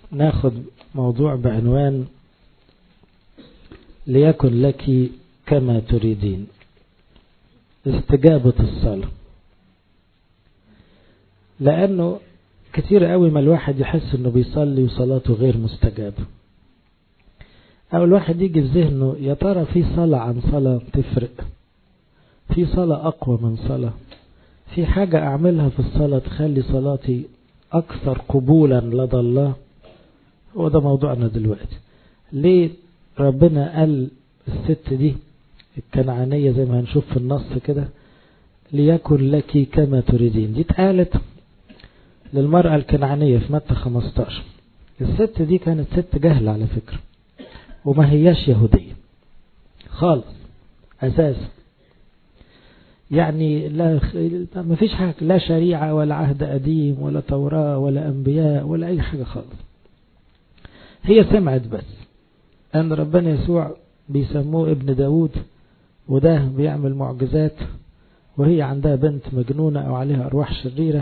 ناخد موضوع بعنوان ليكن لك كما تريدين استجابة الصلاة لأنه كتير قوي ما الواحد يحس انه بيصلي وصلاته غير مستجابة او الواحد يجي في ذهنه يا ترى في صلاة عن صلاة تفرق في صلاة اقوى من صلاة في حاجة اعملها في الصلاة تخلي صلاتي اكثر قبولا لدى الله هو ده موضوعنا دلوقتي ليه ربنا قال الست دي الكنعانية زي ما هنشوف في النص كده ليكن لك كما تريدين دي اتقالت للمرأة الكنعانية في متى 15 الست دي كانت ست جهلة على فكرة وما هياش يهودية خالص أساسا يعني لا ما فيش حاجة لا شريعة ولا عهد قديم ولا توراة ولا أنبياء ولا أي حاجة خالص هي سمعت بس أن ربنا يسوع بيسموه ابن داود وده بيعمل معجزات وهي عندها بنت مجنونة أو عليها أرواح شريرة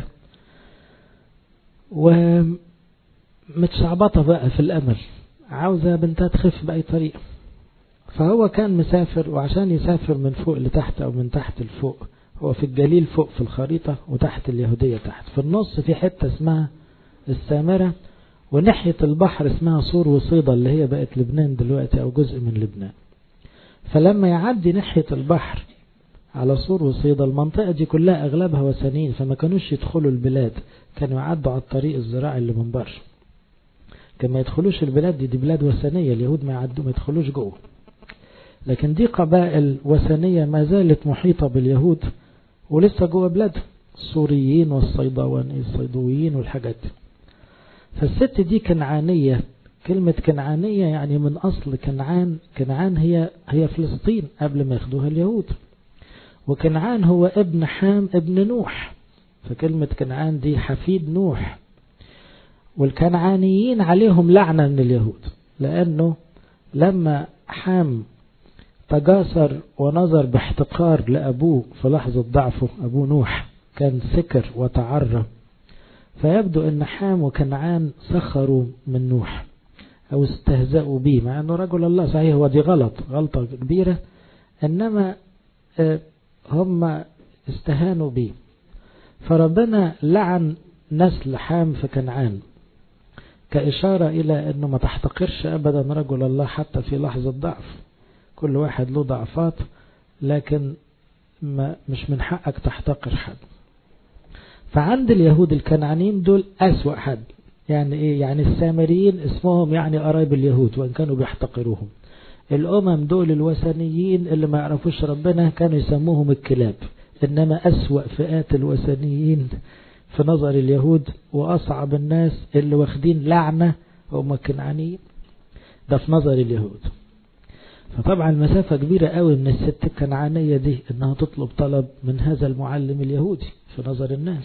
ومتشعبطة بقى في الأمل عاوزة بنتها تخف بأي طريقة فهو كان مسافر وعشان يسافر من فوق لتحت أو من تحت لفوق هو في الجليل فوق في الخريطة وتحت اليهودية تحت في النص في حتة اسمها السامرة وناحية البحر اسمها صور وصيدا اللي هي بقت لبنان دلوقتي أو جزء من لبنان فلما يعدي ناحية البحر على صور وصيدا المنطقة دي كلها أغلبها وثنيين فما كانوش يدخلوا البلاد كانوا يعدوا على الطريق الزراعي اللي من بره كان ما يدخلوش البلاد دي, دي بلاد وثنية اليهود ما يعدوا ما يدخلوش جوه لكن دي قبائل وثنية ما زالت محيطة باليهود ولسه جوه بلادهم السوريين والصيدويين والحاجات دي فالست دي كنعانية كلمة كنعانية يعني من أصل كنعان كنعان هي هي فلسطين قبل ما ياخدوها اليهود وكنعان هو ابن حام ابن نوح فكلمة كنعان دي حفيد نوح والكنعانيين عليهم لعنة من اليهود لأنه لما حام تجاسر ونظر باحتقار لأبوه في لحظة ضعفه أبوه نوح كان سكر وتعرى فيبدو أن حام وكنعان سخروا من نوح أو استهزأوا به مع أنه رجل الله صحيح هو دي غلط غلطة كبيرة إنما هم استهانوا به فربنا لعن نسل حام في كنعان كإشارة إلى أنه ما تحتقرش أبدا رجل الله حتى في لحظة ضعف كل واحد له ضعفات لكن ما مش من حقك تحتقر حد فعند اليهود الكنعانيين دول أسوأ حد يعني إيه يعني السامريين اسمهم يعني قرايب اليهود وإن كانوا بيحتقروهم الأمم دول الوثنيين اللي ما يعرفوش ربنا كانوا يسموهم الكلاب إنما أسوأ فئات الوثنيين في نظر اليهود وأصعب الناس اللي واخدين لعنة هم الكنعانيين ده في نظر اليهود فطبعا المسافة كبيرة قوي من الست الكنعانية دي انها تطلب طلب من هذا المعلم اليهودي في نظر الناس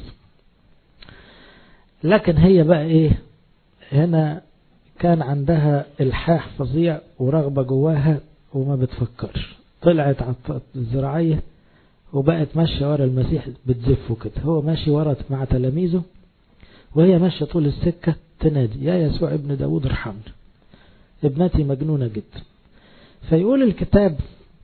لكن هي بقى ايه هنا كان عندها الحاح فظيع ورغبة جواها وما بتفكرش طلعت على الزراعية وبقت ماشية ورا المسيح بتزفه كده هو ماشي ورا مع تلاميذه وهي ماشية طول السكة تنادي يا يسوع ابن داود ارحمني ابنتي مجنونة جدا فيقول الكتاب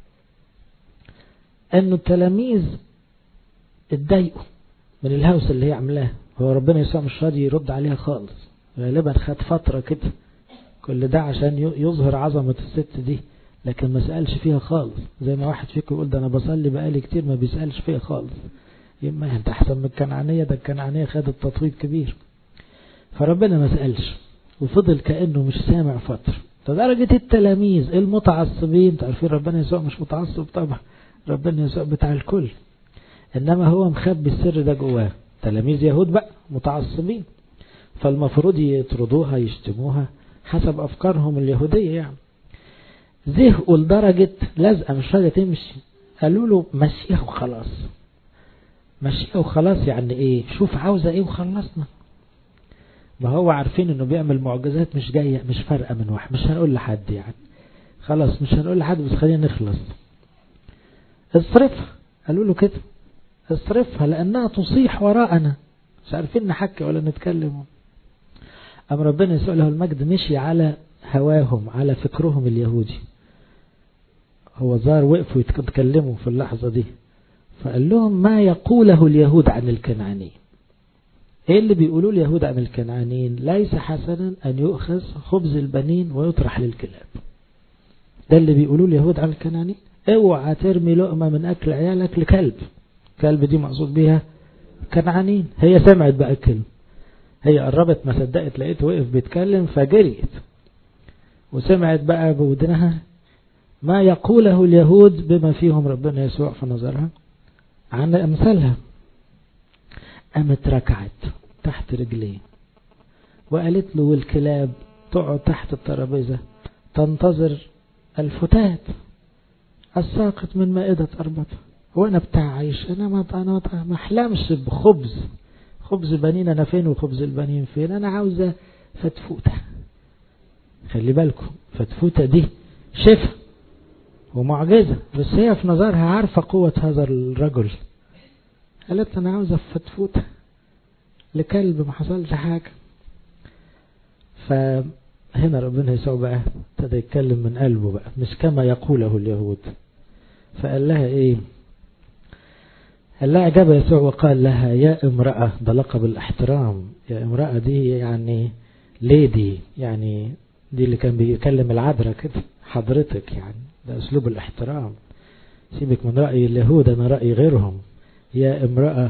انه التلاميذ اتضايقوا من الهوس اللي هي عاملاه هو ربنا يسوع مش راضي يرد عليها خالص غالبا خد فترة كده كل ده عشان يظهر عظمة الست دي لكن ما سألش فيها خالص زي ما واحد فيكم يقول ده انا بصلي بقالي كتير ما بيسألش فيها خالص يما انت احسن من الكنعانية ده الكنعانية خدت تطويب كبير فربنا ما سألش وفضل كأنه مش سامع فترة لدرجة التلاميذ المتعصبين تعرفين ربنا يسوع مش متعصب طبعا ربنا يسوع بتاع الكل انما هو مخبي السر ده جواه تلاميذ يهود بقى متعصبين فالمفروض يطردوها يشتموها حسب افكارهم اليهودية يعني زهقوا لدرجة لازقة مش راضية تمشي قالوا له مشيها وخلاص مشيها وخلاص يعني ايه شوف عاوزة ايه وخلصنا ما هو عارفين انه بيعمل معجزات مش جاية مش فارقة من واحد مش هنقول لحد يعني خلاص مش هنقول لحد بس خلينا نخلص اصرفها قالوا له كده اصرفها لانها تصيح وراءنا مش عارفين نحكي ولا نتكلم أم ربنا يسوع له المجد مشي على هواهم على فكرهم اليهودي هو ظهر وقفوا يتكلموا في اللحظة دي فقال لهم ما يقوله اليهود عن الكنعانيين ايه اللي بيقولوه اليهود عن الكنعانيين ليس حسنا ان يؤخذ خبز البنين ويطرح للكلاب ده اللي بيقولوه اليهود عن الكنعانيين اوعى ترمي لقمة من اكل عيالك لكلب كلب دي مقصود بيها كنعانيين هي سمعت بقى الكلمة هي قربت ما صدقت لقيته وقف بيتكلم فجريت وسمعت بقى بودنها ما يقوله اليهود بما فيهم ربنا يسوع في نظرها عن أمثالها قامت ركعت تحت رجليه وقالت له والكلاب تقعد تحت الترابيزة تنتظر الفتات الساقط من مائدة أربطة وأنا بتاع عيش أنا ما أنا ما أحلمش بخبز خبز بنين أنا فين وخبز البنين فين أنا عاوزة فتفوتة خلي بالكم فتفوتة دي شفا ومعجزة بس هي في نظرها عارفة قوة هذا الرجل قالت أنا عاوزة فتفوتة لكلب ما حصلش حاجة فهنا ربنا يسوع بقى ابتدى يتكلم من قلبه بقى مش كما يقوله اليهود فقال لها ايه قال لها أجاب يسوع وقال لها يا امرأة ده لقب الاحترام يا امرأة دي يعني ليدي يعني دي اللي كان بيكلم العذراء كده حضرتك يعني ده أسلوب الاحترام سيبك من رأي اليهود أنا رأي غيرهم يا امرأة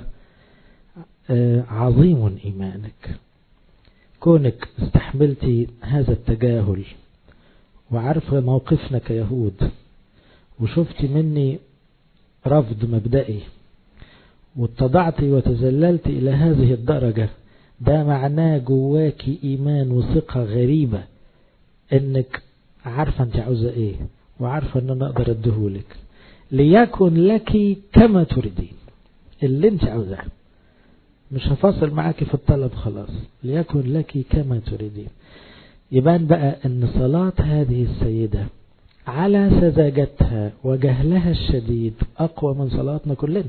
عظيم إيمانك كونك استحملتي هذا التجاهل وعارفة موقفنا كيهود وشفتي مني رفض مبدئي واتضعتي وتذللت إلى هذه الدرجة ده معناه جواكي إيمان وثقة غريبة إنك عارفة أنت عاوزة إيه وعارفة أن أنا أقدر أديهولك ليكن لك كما تريدين اللي أنت عاوزاه مش هفاصل معاكي في الطلب خلاص ليكن لك كما تريدين يبان بقى أن صلاة هذه السيدة على سذاجتها وجهلها الشديد أقوى من صلاتنا كلنا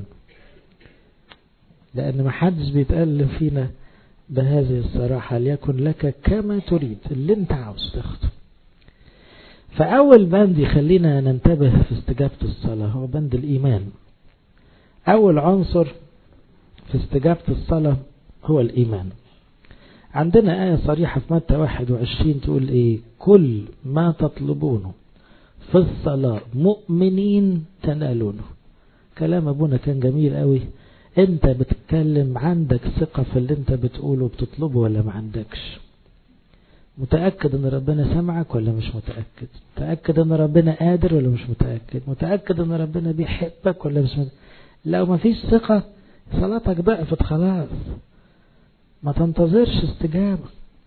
لأن ما حدش بيتألم فينا بهذه الصراحة ليكن لك كما تريد اللي انت عاوز تاخده فأول بند يخلينا ننتبه في استجابة الصلاة هو بند الإيمان أول عنصر في استجابة الصلاة هو الإيمان عندنا آية صريحة في متى 21 تقول إيه كل ما تطلبونه في الصلاة مؤمنين تنالونه كلام أبونا كان جميل قوي انت بتتكلم عندك ثقة في اللي انت بتقوله بتطلبه ولا ما عندكش متأكد ان ربنا سمعك ولا مش متأكد متأكد ان ربنا قادر ولا مش متأكد متأكد ان ربنا بيحبك ولا مش متأكد لو ما فيش ثقة صلاتك ضعفت خلاص ما تنتظرش استجابة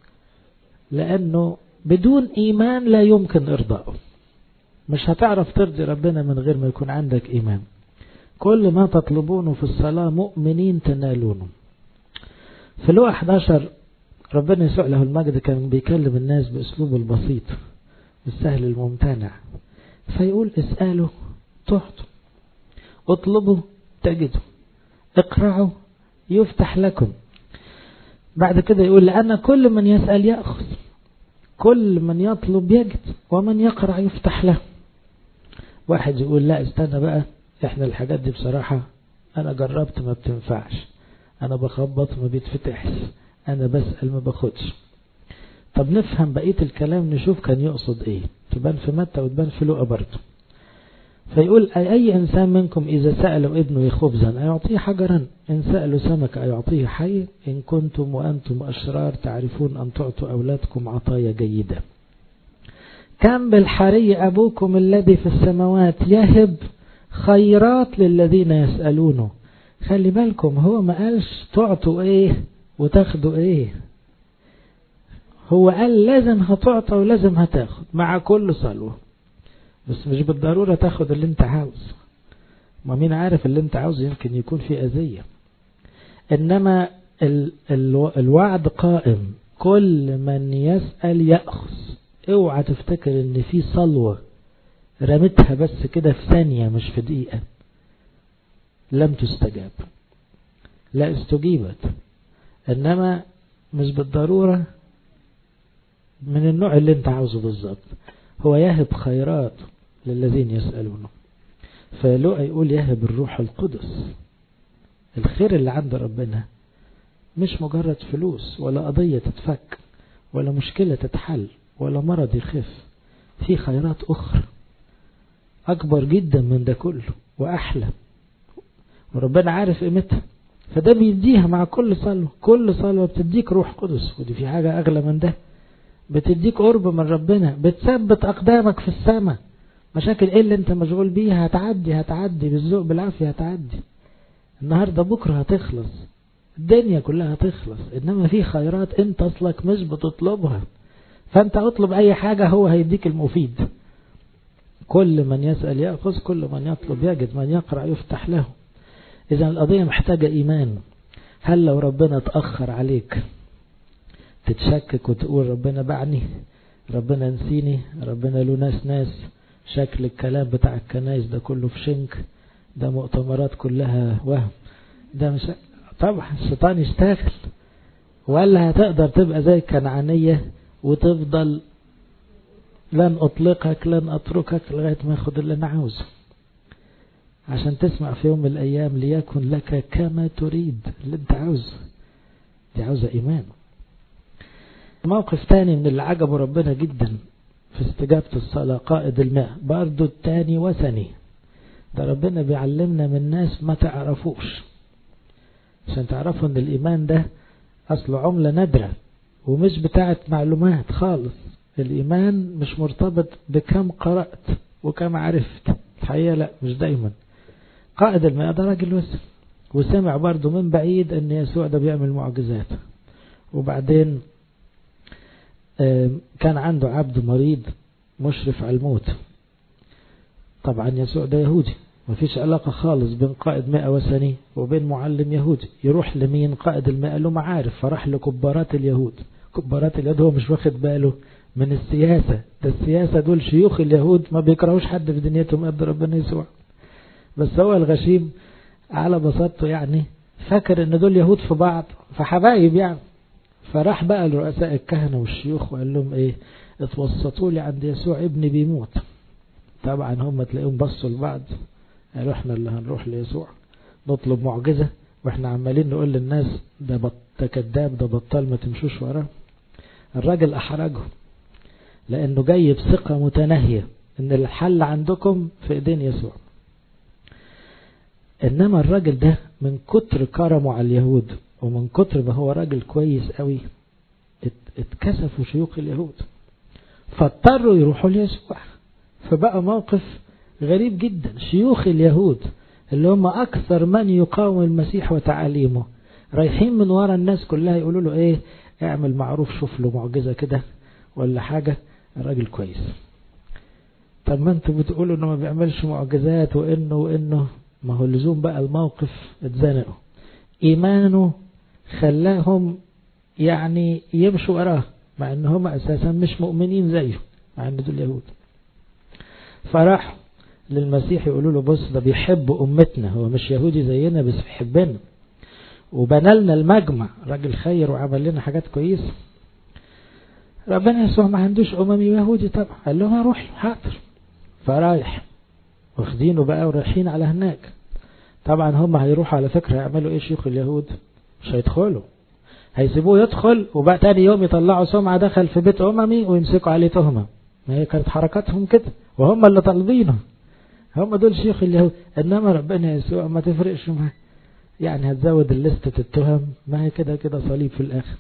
لأنه بدون إيمان لا يمكن إرضائه مش هتعرف ترضي ربنا من غير ما يكون عندك إيمان كل ما تطلبونه في الصلاة مؤمنين تنالونه في لوح 11 ربنا يسوع له المجد كان بيكلم الناس بأسلوبه البسيط بالسهل الممتنع فيقول اسألوا تعطوا اطلبوا تجدوا اقرعوا يفتح لكم بعد كده يقول لأن كل من يسأل يأخذ كل من يطلب يجد ومن يقرع يفتح له واحد يقول لا استنى بقى احنا الحاجات دي بصراحة انا جربت ما بتنفعش انا بخبط ما بيتفتحش انا بسأل ما باخدش طب نفهم بقية الكلام نشوف كان يقصد ايه تبان في متى وتبان في لقى برضه فيقول أي إنسان منكم إذا سأل ابنه خبزا أيعطيه حجرا إن سألوا سمك أيعطيه حي إن كنتم وأنتم أشرار تعرفون أن تعطوا أولادكم عطايا جيدة كم بالحري أبوكم الذي في السماوات يهب خيرات للذين يسألونه خلي بالكم هو ما قالش تعطوا ايه وتاخدوا ايه هو قال لازم هتعطى ولازم هتاخد مع كل صلوة بس مش بالضرورة تاخد اللي انت عاوز ما مين عارف اللي انت عاوزه يمكن يكون فيه أذية انما ال ال الوعد قائم كل من يسأل يأخذ اوعى تفتكر ان في صلوة رمتها بس كده في ثانية مش في دقيقة لم تستجاب لا استجيبت انما مش بالضرورة من النوع اللي انت عاوزه بالظبط هو يهب خيرات للذين يسألونه فلوقا يقول يهب الروح القدس الخير اللي عند ربنا مش مجرد فلوس ولا قضية تتفك ولا مشكلة تتحل ولا مرض يخف في خيرات أخرى أكبر جدا من ده كله وأحلى وربنا عارف قيمتها فده بيديها مع كل صلوة كل صلوة بتديك روح قدس ودي في حاجة أغلى من ده بتديك قرب من ربنا بتثبت أقدامك في السماء مشاكل ايه اللي انت مشغول بيها هتعدي هتعدي بالذوق بالعافية هتعدي النهاردة بكرة هتخلص الدنيا كلها هتخلص انما في خيرات انت اصلك مش بتطلبها فانت اطلب اي حاجة هو هيديك المفيد كل من يسأل يأخذ كل من يطلب يجد من يقرأ يفتح له إذا القضية محتاجة إيمان هل لو ربنا تأخر عليك تتشكك وتقول ربنا باعني ربنا نسيني ربنا له ناس ناس شكل الكلام بتاع الكنايس ده كله في شنك ده مؤتمرات كلها وهم ده مش طبعا الشيطان يشتغل ولا هتقدر تبقى زي الكنعانية وتفضل لن أطلقك لن أتركك لغاية ما أخذ اللي أنا عاوزه عشان تسمع في يوم من الأيام ليكن لك كما تريد اللي أنت عاوزه دي عاوزة إيمان موقف تاني من اللي عجبه ربنا جدا في استجابة الصلاة قائد الماء برضو التاني وثني ده ربنا بيعلمنا من ناس ما تعرفوش عشان تعرفوا ان الإيمان ده أصله عملة نادرة ومش بتاعت معلومات خالص الإيمان مش مرتبط بكم قرأت وكم عرفت الحقيقة لا مش دايما قائد الماء ده راجل وسم وسمع برضه من بعيد ان يسوع ده بيعمل معجزات وبعدين كان عنده عبد مريض مشرف على الموت طبعا يسوع ده يهودي مفيش علاقة خالص بين قائد مئة وثني وبين معلم يهودي يروح لمين قائد المئة له معارف فراح لكبارات اليهود كبارات اليهود هو مش واخد باله من السياسة ده السياسة دول شيوخ اليهود ما بيكرهوش حد في دنيتهم قد ربنا يسوع بس هو الغشيم على بساطته يعني فاكر ان دول يهود في بعض فحبايب يعني فراح بقى لرؤساء الكهنة والشيوخ وقال لهم ايه اتوسطوا لي عند يسوع ابني بيموت طبعا هم تلاقيهم بصوا لبعض قالوا احنا اللي هنروح ليسوع نطلب معجزة واحنا عمالين نقول للناس ده بط كذاب ده بطال ما تمشوش وراه الراجل احرجهم لانه جاي بثقة متناهية ان الحل عندكم في ايدين يسوع انما الراجل ده من كتر كرمه على اليهود ومن كتر ما هو راجل كويس قوي اتكسفوا شيوخ اليهود فاضطروا يروحوا ليسوع فبقى موقف غريب جدا شيوخ اليهود اللي هم اكثر من يقاوم المسيح وتعاليمه رايحين من ورا الناس كلها يقولوا له ايه اعمل معروف شوف له معجزة كده ولا حاجة الراجل كويس طب ما انتوا بتقولوا انه ما بيعملش معجزات وانه وانه ما هو اللزوم بقى الموقف اتزنقوا ايمانه خلاهم يعني يمشوا وراه مع ان هم اساسا مش مؤمنين زيه مع ان دول يهود فراح للمسيح يقولوا له بص ده بيحب امتنا هو مش يهودي زينا بس بيحبنا وبنى لنا المجمع راجل خير وعمل لنا حاجات كويسه ربنا يسوع ما عندوش اممي يهودي طبعا قال له روح حاضر فرايح واخدينه بقى ورايحين على هناك طبعا هم هيروحوا على فكرة يعملوا ايه شيوخ اليهود مش هيدخلوا هيسيبوه يدخل وبقى تاني يوم يطلعوا سمعة دخل في بيت أممي ويمسكوا عليه تهمة ما هي كانت حركاتهم كده وهم اللي طالبينه هم دول شيوخ اليهود إنما ربنا يسوع ما تفرقش معاه يعني هتزود الليستة التهم ما هي كده كده صليب في الآخر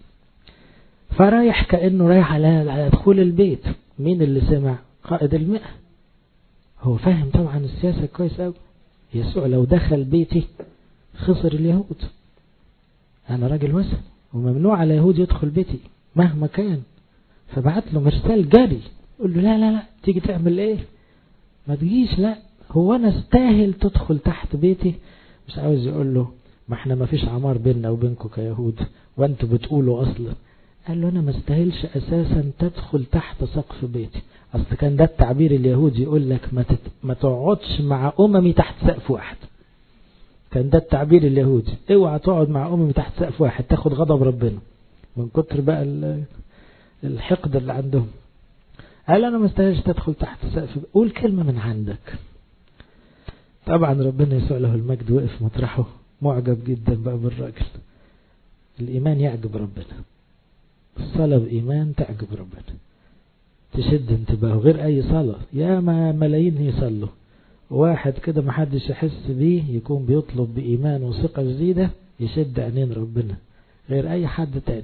فرايح كأنه رايح على على دخول البيت مين اللي سمع قائد المئة هو فاهم طبعا السياسة كويس قوي يسوع لو دخل بيتي خسر اليهود أنا راجل وسم وممنوع على يهود يدخل بيتي مهما كان فبعت له مرسال جري قول له لا لا لا تيجي تعمل ايه ما تجيش لا هو انا استاهل تدخل تحت بيتي مش عاوز يقول له ما احنا ما فيش عمار بيننا وبينكم كيهود وانتوا بتقولوا اصلا قال له انا ما استاهلش اساسا تدخل تحت سقف بيتي اصل كان ده التعبير اليهودي يقول لك ما, تت... ما تقعدش مع اممي تحت سقف واحد كان ده التعبير اليهودي اوعى تقعد مع اممي تحت سقف واحد تاخد غضب ربنا من كتر بقى الحقد اللي عندهم قال أنا مستاهلش تدخل تحت سقف قول كلمة من عندك طبعا ربنا يسوع له المجد وقف مطرحه معجب جدا بقى بالراجل الإيمان يعجب ربنا الصلاة بإيمان تعجب ربنا تشد انتباهه غير أي صلاة يا ما ملايين يصلوا واحد كده محدش يحس بيه يكون بيطلب بإيمان وثقة جديدة يشد عينين ربنا غير أي حد تاني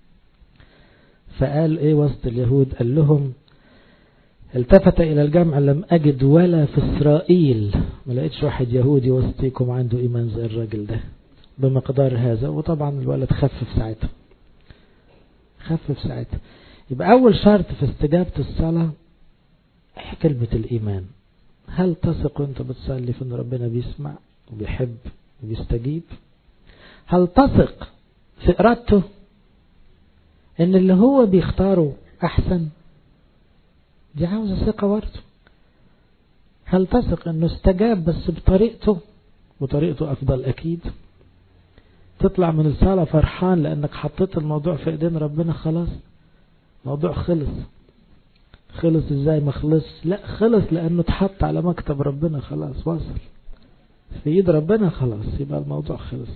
فقال إيه وسط اليهود قال لهم التفت إلى الجمع لم أجد ولا في إسرائيل ما لقيتش واحد يهودي وسطيكم عنده إيمان زي الراجل ده بمقدار هذا وطبعا الولد خفف ساعتها خفف ساعتها يبقى أول شرط في استجابة الصلاة كلمة الإيمان هل تثق وانت بتصلي في ان ربنا بيسمع وبيحب وبيستجيب هل تثق في إرادته ان اللي هو بيختاره أحسن دي عاوزة ثقة برضه هل تثق انه استجاب بس بطريقته وطريقته افضل اكيد تطلع من الصلاة فرحان لانك حطيت الموضوع في ايدين ربنا خلاص موضوع خلص خلص ازاي ما خلص لا خلص لانه اتحط على مكتب ربنا خلاص وصل في ايد ربنا خلاص يبقى الموضوع خلص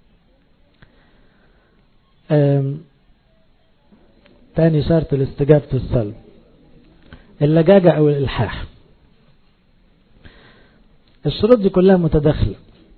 تاني شرط الاستجابة الصلب اللجاجة او الالحاح الشروط دي كلها متداخلة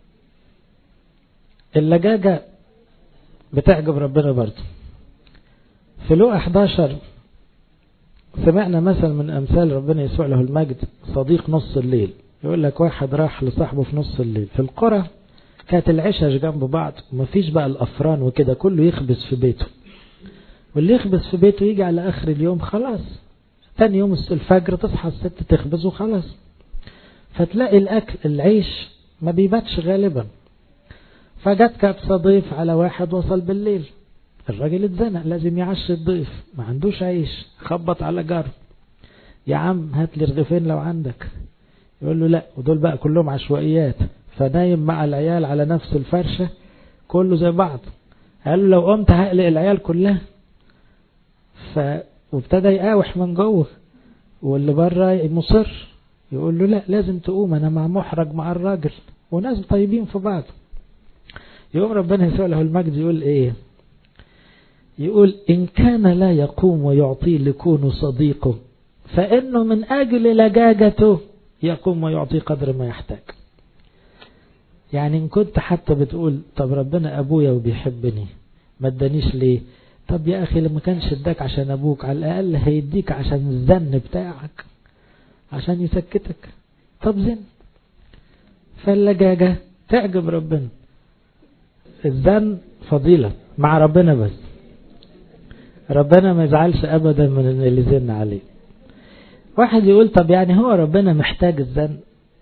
اللجاجة بتعجب ربنا برضه في لوقا 11 سمعنا مثل من أمثال ربنا يسوع له المجد صديق نص الليل يقول لك واحد راح لصاحبه في نص الليل في القرى كانت العشش جنب بعض ومفيش بقى الأفران وكده كله يخبز في بيته واللي يخبز في بيته يجي على آخر اليوم خلاص تاني يوم الفجر تصحى الست تخبز وخلاص فتلاقي الأكل العيش ما بيباتش غالبا فجت كبسة ضيف على واحد وصل بالليل الراجل اتزنق لازم يعشي الضيف ما عندوش عيش خبط على جاره يا عم هات لي رغيفين لو عندك يقول له لا ودول بقى كلهم عشوائيات فنايم مع العيال على نفس الفرشة كله زي بعض قال له لو قمت هقلق العيال كلها ف وابتدى يقاوح من جوه واللي بره مصر يقول له لا لازم تقوم انا مع محرج مع الراجل وناس طيبين في بعض يقوم ربنا يسوع له المجد يقول ايه يقول إن كان لا يقوم ويعطي لكون صديقه فإنه من أجل لجاجته يقوم ويعطي قدر ما يحتاج يعني إن كنت حتى بتقول طب ربنا أبويا وبيحبني ما ادانيش ليه طب يا أخي لما كانش اداك عشان أبوك على الأقل هيديك عشان الزن بتاعك عشان يسكتك طب زن فاللجاجة تعجب ربنا الزن فضيلة مع ربنا بس ربنا ما يزعلش ابدا من اللي زن عليه واحد يقول طب يعني هو ربنا محتاج الزن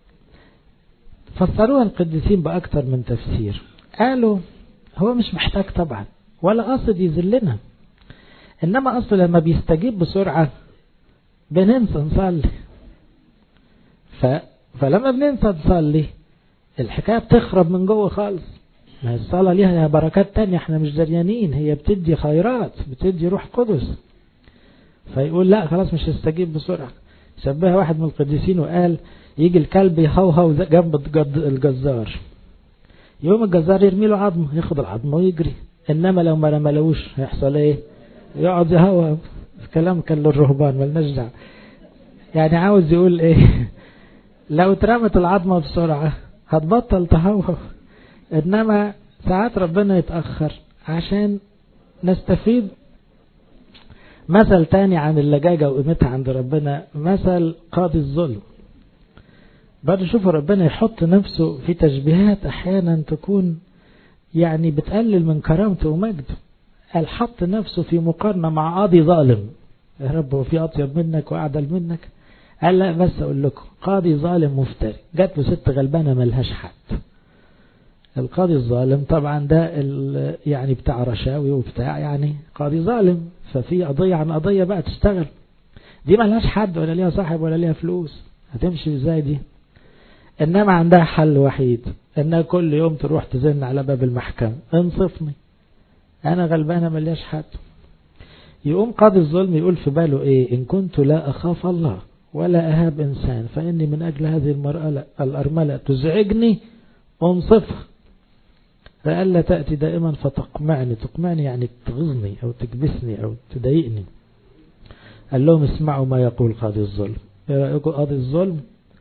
فسروها القديسين بأكثر من تفسير قالوا هو مش محتاج طبعا ولا قصد يذلنا إنما أصله لما بيستجيب بسرعة بننسى نصلي ف... فلما بننسى نصلي الحكاية بتخرب من جوه خالص ما الصلاة ليها بركات تانية احنا مش دريانين هي بتدي خيرات بتدي روح قدس فيقول لا خلاص مش هستجيب بسرعة شبه واحد من القديسين وقال يجي الكلب يهوهو جنب الجزار يوم الجزار يرمي له عظمه ياخد العظمه ويجري انما لو ما رملوش هيحصل ايه يقعد يهوهو الكلام كان للرهبان ملناش دعوه يعني عاوز يقول ايه لو اترمت العظمه بسرعه هتبطل تهوهو انما ساعات ربنا يتأخر عشان نستفيد مثل تاني عن اللجاجة وقيمتها عند ربنا مثل قاضي الظلم برضه شوفوا ربنا يحط نفسه في تشبيهات احيانا تكون يعني بتقلل من كرامته ومجده قال حط نفسه في مقارنة مع قاضي ظالم يا رب هو في اطيب منك واعدل منك قال لا بس اقول لكم قاضي ظالم مفتري جات له ست غلبانة ملهاش حد القاضي الظالم طبعا ده يعني بتاع رشاوي وبتاع يعني قاضي ظالم ففي قضية عن قضية بقى تشتغل دي ملهاش حد ولا ليها صاحب ولا ليها فلوس هتمشي ازاي دي انما عندها حل وحيد انها كل يوم تروح تزن على باب المحكمة انصفني انا غلبانة ملياش حد يقوم قاضي الظلم يقول في باله ايه ان كنت لا اخاف الله ولا اهاب انسان فاني من اجل هذه المرأة الارملة تزعجني انصفها فألا تأتي دائما فتقمعني تقمعني يعني تغزني أو تكبسني أو تضايقني قال لهم اسمعوا ما يقول قاضي الظلم ايه رأيكم قاضي الظلم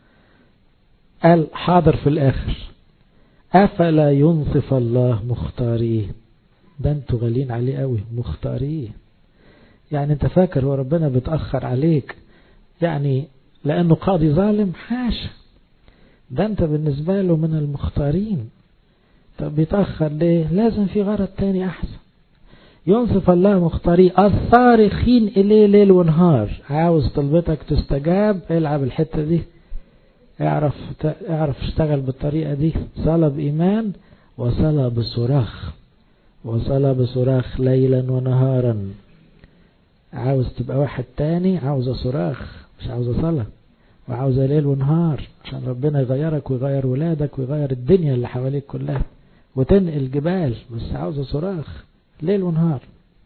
قال حاضر في الآخر أفلا ينصف الله مختاريه ده انتوا غالين عليه قوي مختاريه يعني انت فاكر هو ربنا بيتأخر عليك يعني لأنه قاضي ظالم حاشا ده انت بالنسبة له من المختارين طب بيتأخر ليه لازم في غرض تاني أحسن ينصف الله مختاري الصارخين إليه ليل ونهار عاوز طلبتك تستجاب العب الحتة دي اعرف اعرف اشتغل بالطريقة دي صلاة بإيمان وصلاة بصراخ وصلاة بصراخ ليلا ونهارا عاوز تبقى واحد تاني عاوز صراخ مش عاوز صلاة وعاوز ليل ونهار عشان ربنا يغيرك ويغير ولادك ويغير الدنيا اللي حواليك كلها وتنقل جبال بس عاوز صراخ ليل ونهار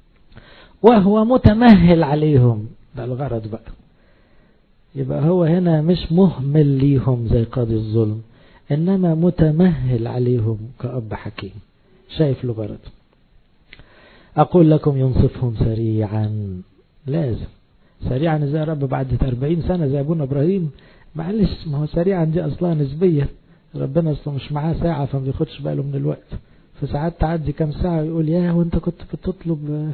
وهو متمهل عليهم ده الغرض بقى يبقى هو هنا مش مهمل ليهم زي قاضي الظلم إنما متمهل عليهم كأب حكيم شايف له غرض أقول لكم ينصفهم سريعا لازم سريعا زي رب بعد 40 سنة زي أبونا إبراهيم معلش ما هو سريعا دي أصلها نسبية ربنا أصلا مش معاه ساعة فما بياخدش باله من الوقت فساعات تعدي كام ساعة ويقول يا وانت كنت بتطلب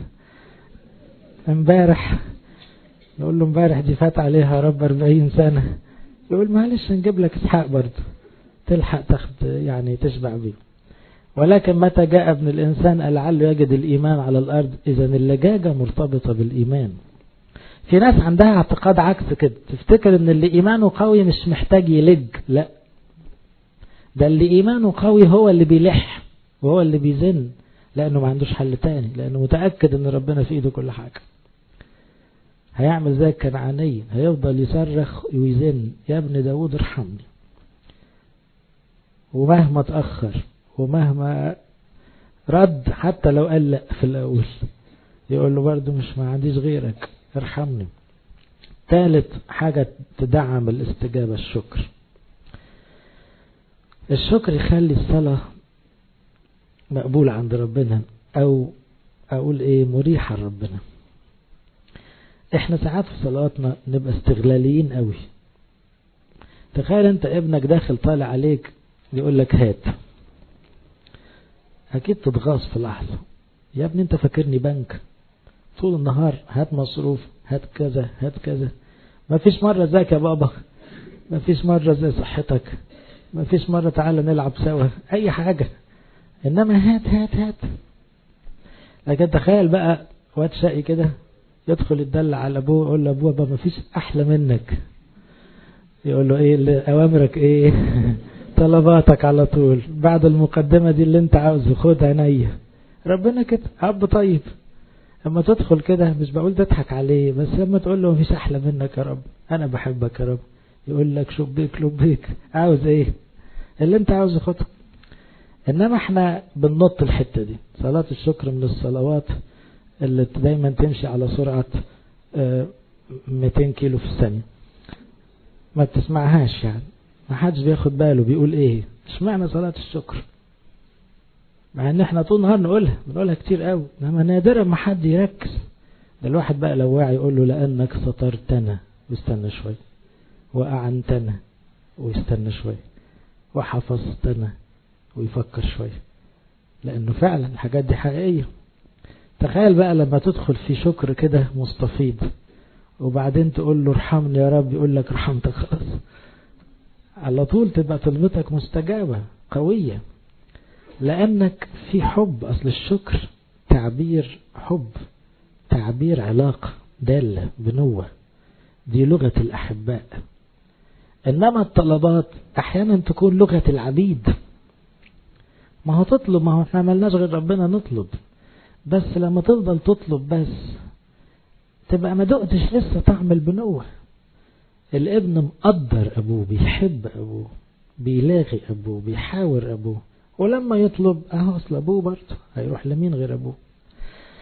امبارح يقول له امبارح دي فات عليها يا رب 40 سنة يقول معلش نجيب لك اسحاق برضه تلحق تاخد يعني تشبع بيه ولكن متى جاء ابن الإنسان لعله يجد الإيمان على الأرض إذا اللجاجة مرتبطة بالإيمان في ناس عندها اعتقاد عكس كده تفتكر ان اللي إيمانه قوي مش محتاج يلج لا ده اللي إيمانه قوي هو اللي بيلح وهو اللي بيزن لأنه ما عندوش حل تاني لأنه متأكد ان ربنا في ايده كل حاجة هيعمل زي الكنعاني هيفضل يصرخ ويزن يا ابن داود ارحمني ومهما تأخر ومهما رد حتى لو قال لا في الأول يقول له برضه مش ما عنديش غيرك ارحمني ثالث حاجة تدعم الاستجابة الشكر الشكر يخلي الصلاة مقبولة عند ربنا أو أقول إيه مريحة لربنا إحنا ساعات في صلاتنا نبقى استغلاليين قوي تخيل أنت ابنك داخل طالع عليك يقول لك هات أكيد تتغاظ في لحظة يا ابني أنت فاكرني بنك طول النهار هات مصروف هات كذا هات كذا ما فيش مرة ازيك يا بابا ما فيش مرة زي صحتك ما فيش مرة تعالى نلعب سوا أي حاجة إنما هات هات هات لكن تخيل بقى واد شقي كده يدخل يدل على أبوه يقول له أبوه ما فيش أحلى منك يقول له إيه أوامرك إيه طلباتك على طول بعد المقدمة دي اللي انت عاوزه خد عينيا ربنا كده أب طيب لما تدخل كده مش بقول تضحك عليه بس لما تقول له مفيش أحلى منك يا رب أنا بحبك يا رب يقول لك شبيك لبيك عاوز ايه اللي انت عاوزه خده انما احنا بننط الحتة دي صلاة الشكر من الصلوات اللي دايما تمشي على سرعة 200 كيلو في الثانية ما بتسمعهاش يعني ما حدش بياخد باله بيقول ايه اشمعنى صلاة الشكر مع ان احنا طول النهار نقولها بنقولها كتير قوي انما نادرا ما حد يركز ده الواحد بقى لو واعي يقول له لانك سترتنا واستنى شويه واعنتنا ويستنى شويه وحفظتنا ويفكر شويه لانه فعلا الحاجات دي حقيقيه تخيل بقى لما تدخل في شكر كده مستفيض وبعدين تقول له ارحمني يا رب يقول لك رحمتك خلاص على طول تبقى طلبتك مستجابة قوية لأنك في حب أصل الشكر تعبير حب تعبير علاقة دالة بنوة دي لغة الأحباء إنما الطلبات أحيانا تكون لغة العبيد ما هو تطلب ما هو احنا ملناش غير ربنا نطلب بس لما تفضل تطلب بس تبقى ما دقتش لسه طعم البنوة الابن مقدر أبوه بيحب أبوه بيلاغي أبوه بيحاور أبوه ولما يطلب أهو أصل أبوه برضه هيروح لمين غير أبوه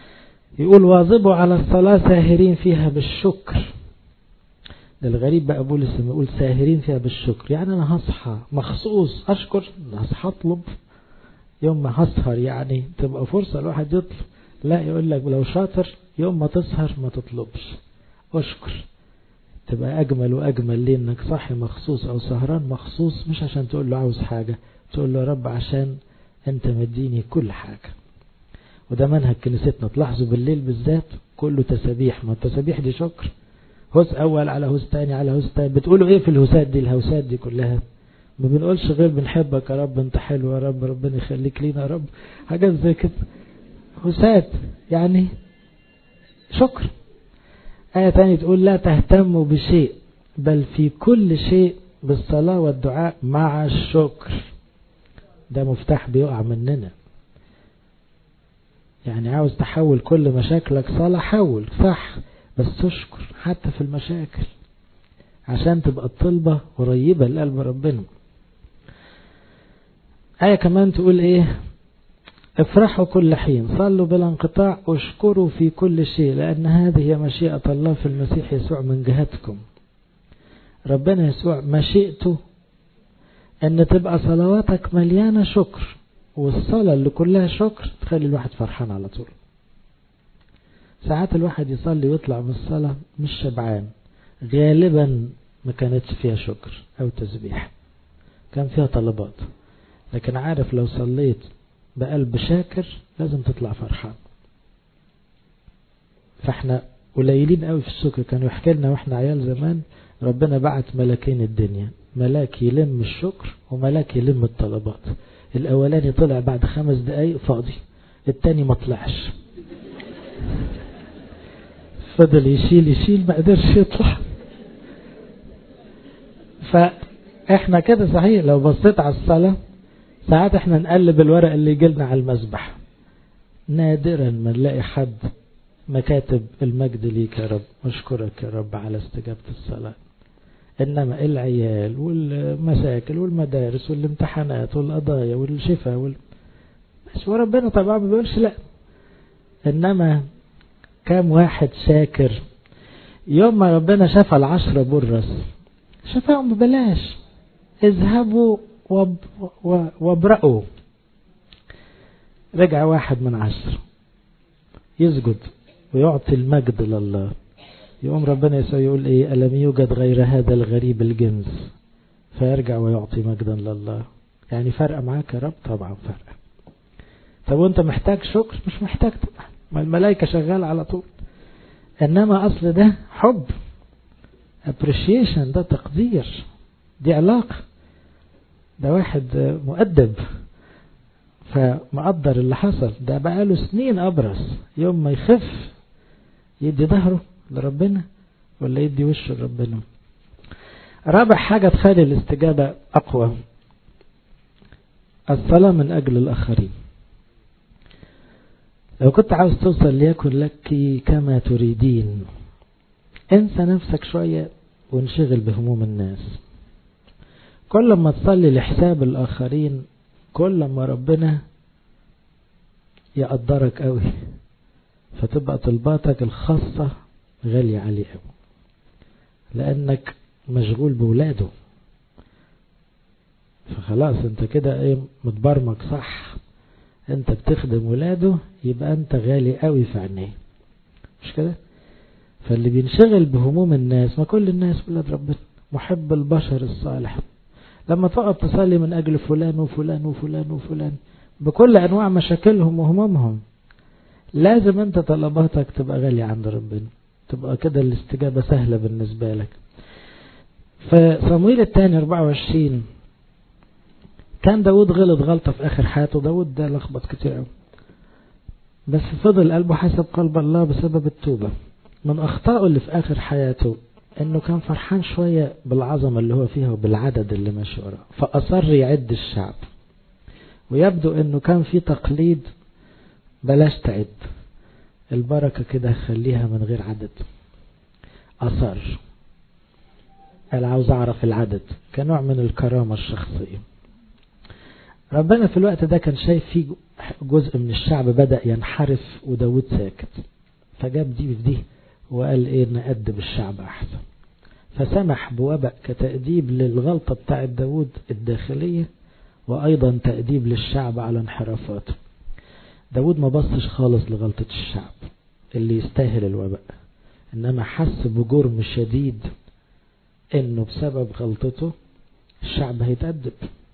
يقول واظبوا على الصلاة ساهرين فيها بالشكر ده الغريب بقى بولس لما يقول ساهرين فيها بالشكر يعني انا هصحى مخصوص اشكر هصحى اطلب يوم ما هسهر يعني تبقى فرصة الواحد يطلب لا يقول لك لو شاطر يوم ما تسهر ما تطلبش اشكر تبقى اجمل واجمل ليه انك صاحي مخصوص او سهران مخصوص مش عشان تقول له عاوز حاجة تقول له يا رب عشان انت مديني كل حاجة وده منهج كنيستنا تلاحظوا بالليل بالذات كله تسابيح ما التسابيح دي شكر هوس اول على هوس تاني على هوس تاني بتقولوا ايه في الهوسات دي الهوسات دي كلها ما بنقولش غير بنحبك يا رب انت حلو يا رب ربنا يخليك لينا يا رب حاجات زي كده هوسات يعني شكر آية تانية تقول لا تهتموا بشيء بل في كل شيء بالصلاة والدعاء مع الشكر ده مفتاح بيقع مننا يعني عاوز تحول كل مشاكلك صلاة حول صح بس تشكر حتى في المشاكل عشان تبقى الطلبة قريبة لقلب ربنا آية كمان تقول ايه افرحوا كل حين صلوا بلا انقطاع اشكروا في كل شيء لأن هذه هي مشيئة الله في المسيح يسوع من جهتكم ربنا يسوع مشيئته ان تبقى صلواتك مليانة شكر والصلاة اللي كلها شكر تخلي الواحد فرحان على طول ساعات الواحد يصلي ويطلع من الصلاة مش شبعان غالبا ما كانتش فيها شكر او تسبيح كان فيها طلبات لكن عارف لو صليت بقلب شاكر لازم تطلع فرحان فاحنا قليلين قوي في الشكر كانوا يحكي لنا واحنا عيال زمان ربنا بعت ملاكين الدنيا ملاك يلم الشكر وملاك يلم الطلبات الاولاني طلع بعد خمس دقايق فاضي التاني ما طلعش فضل يشيل يشيل ما قدرش يطلع فاحنا كده صحيح لو بصيت على الصلاة ساعات احنا نقلب الورق اللي يجيلنا على المسبح نادرا ما نلاقي حد مكاتب المجد ليك يا رب اشكرك يا رب على استجابة الصلاة انما العيال والمشاكل والمدارس والامتحانات والقضايا والشفاء وال... بس وربنا طبعا ما بيقولش لا انما كام واحد شاكر يوم ما ربنا شفى العشرة برص شفاهم ببلاش اذهبوا وب... وابرأوا رجع واحد من عشر يسجد ويعطي المجد لله يقوم ربنا يسوع يقول ايه ألم يوجد غير هذا الغريب الجنس فيرجع ويعطي مجدا لله يعني فرق معاك يا رب طبعا فرق طب وانت محتاج شكر مش محتاج طبعا ما الملائكة شغالة على طول انما اصل ده حب appreciation ده تقدير دي علاقة ده واحد مؤدب فمقدر اللي حصل ده بقاله سنين أبرص يوم ما يخف يدي ظهره لربنا ولا يدي وشه لربنا رابع حاجة تخلي الاستجابة أقوى الصلاة من أجل الآخرين لو كنت عاوز توصل ليكن لك كما تريدين انسى نفسك شوية وانشغل بهموم الناس كل ما تصلي لحساب الآخرين كل ما ربنا يقدرك قوي فتبقى طلباتك الخاصة غالية عليه قوي لأنك مشغول بولاده فخلاص انت كده ايه متبرمج صح انت بتخدم ولاده يبقى انت غالي قوي في عينيه مش كده فاللي بينشغل بهموم الناس ما كل الناس ولاد ربنا محب البشر الصالح لما تقعد تصلي من أجل فلان وفلان وفلان وفلان بكل أنواع مشاكلهم وهمومهم لازم أنت طلباتك تبقى غالية عند ربنا تبقى كده الاستجابة سهلة بالنسبة لك فصمويل الثاني 24 كان داود غلط غلطة في آخر حياته داود ده لخبط كتير قوي بس فضل قلبه حسب قلب الله بسبب التوبة من أخطائه اللي في آخر حياته انه كان فرحان شوية بالعظمة اللي هو فيها وبالعدد اللي ماشي وراه فأصر يعد الشعب ويبدو انه كان في تقليد بلاش تعد البركة كده خليها من غير عدد أصر قال عاوز أعرف العدد كنوع من الكرامة الشخصية ربنا في الوقت ده كان شايف فيه جزء من الشعب بدأ ينحرف وداود ساكت فجاب دي في دي وقال ايه نأدب الشعب احسن فسمح بوباء كتأديب للغلطة بتاعة داود الداخلية وأيضا تأديب للشعب على انحرافاته داود ما بصش خالص لغلطة الشعب اللي يستاهل الوباء إنما حس بجرم شديد إنه بسبب غلطته الشعب هيتأدب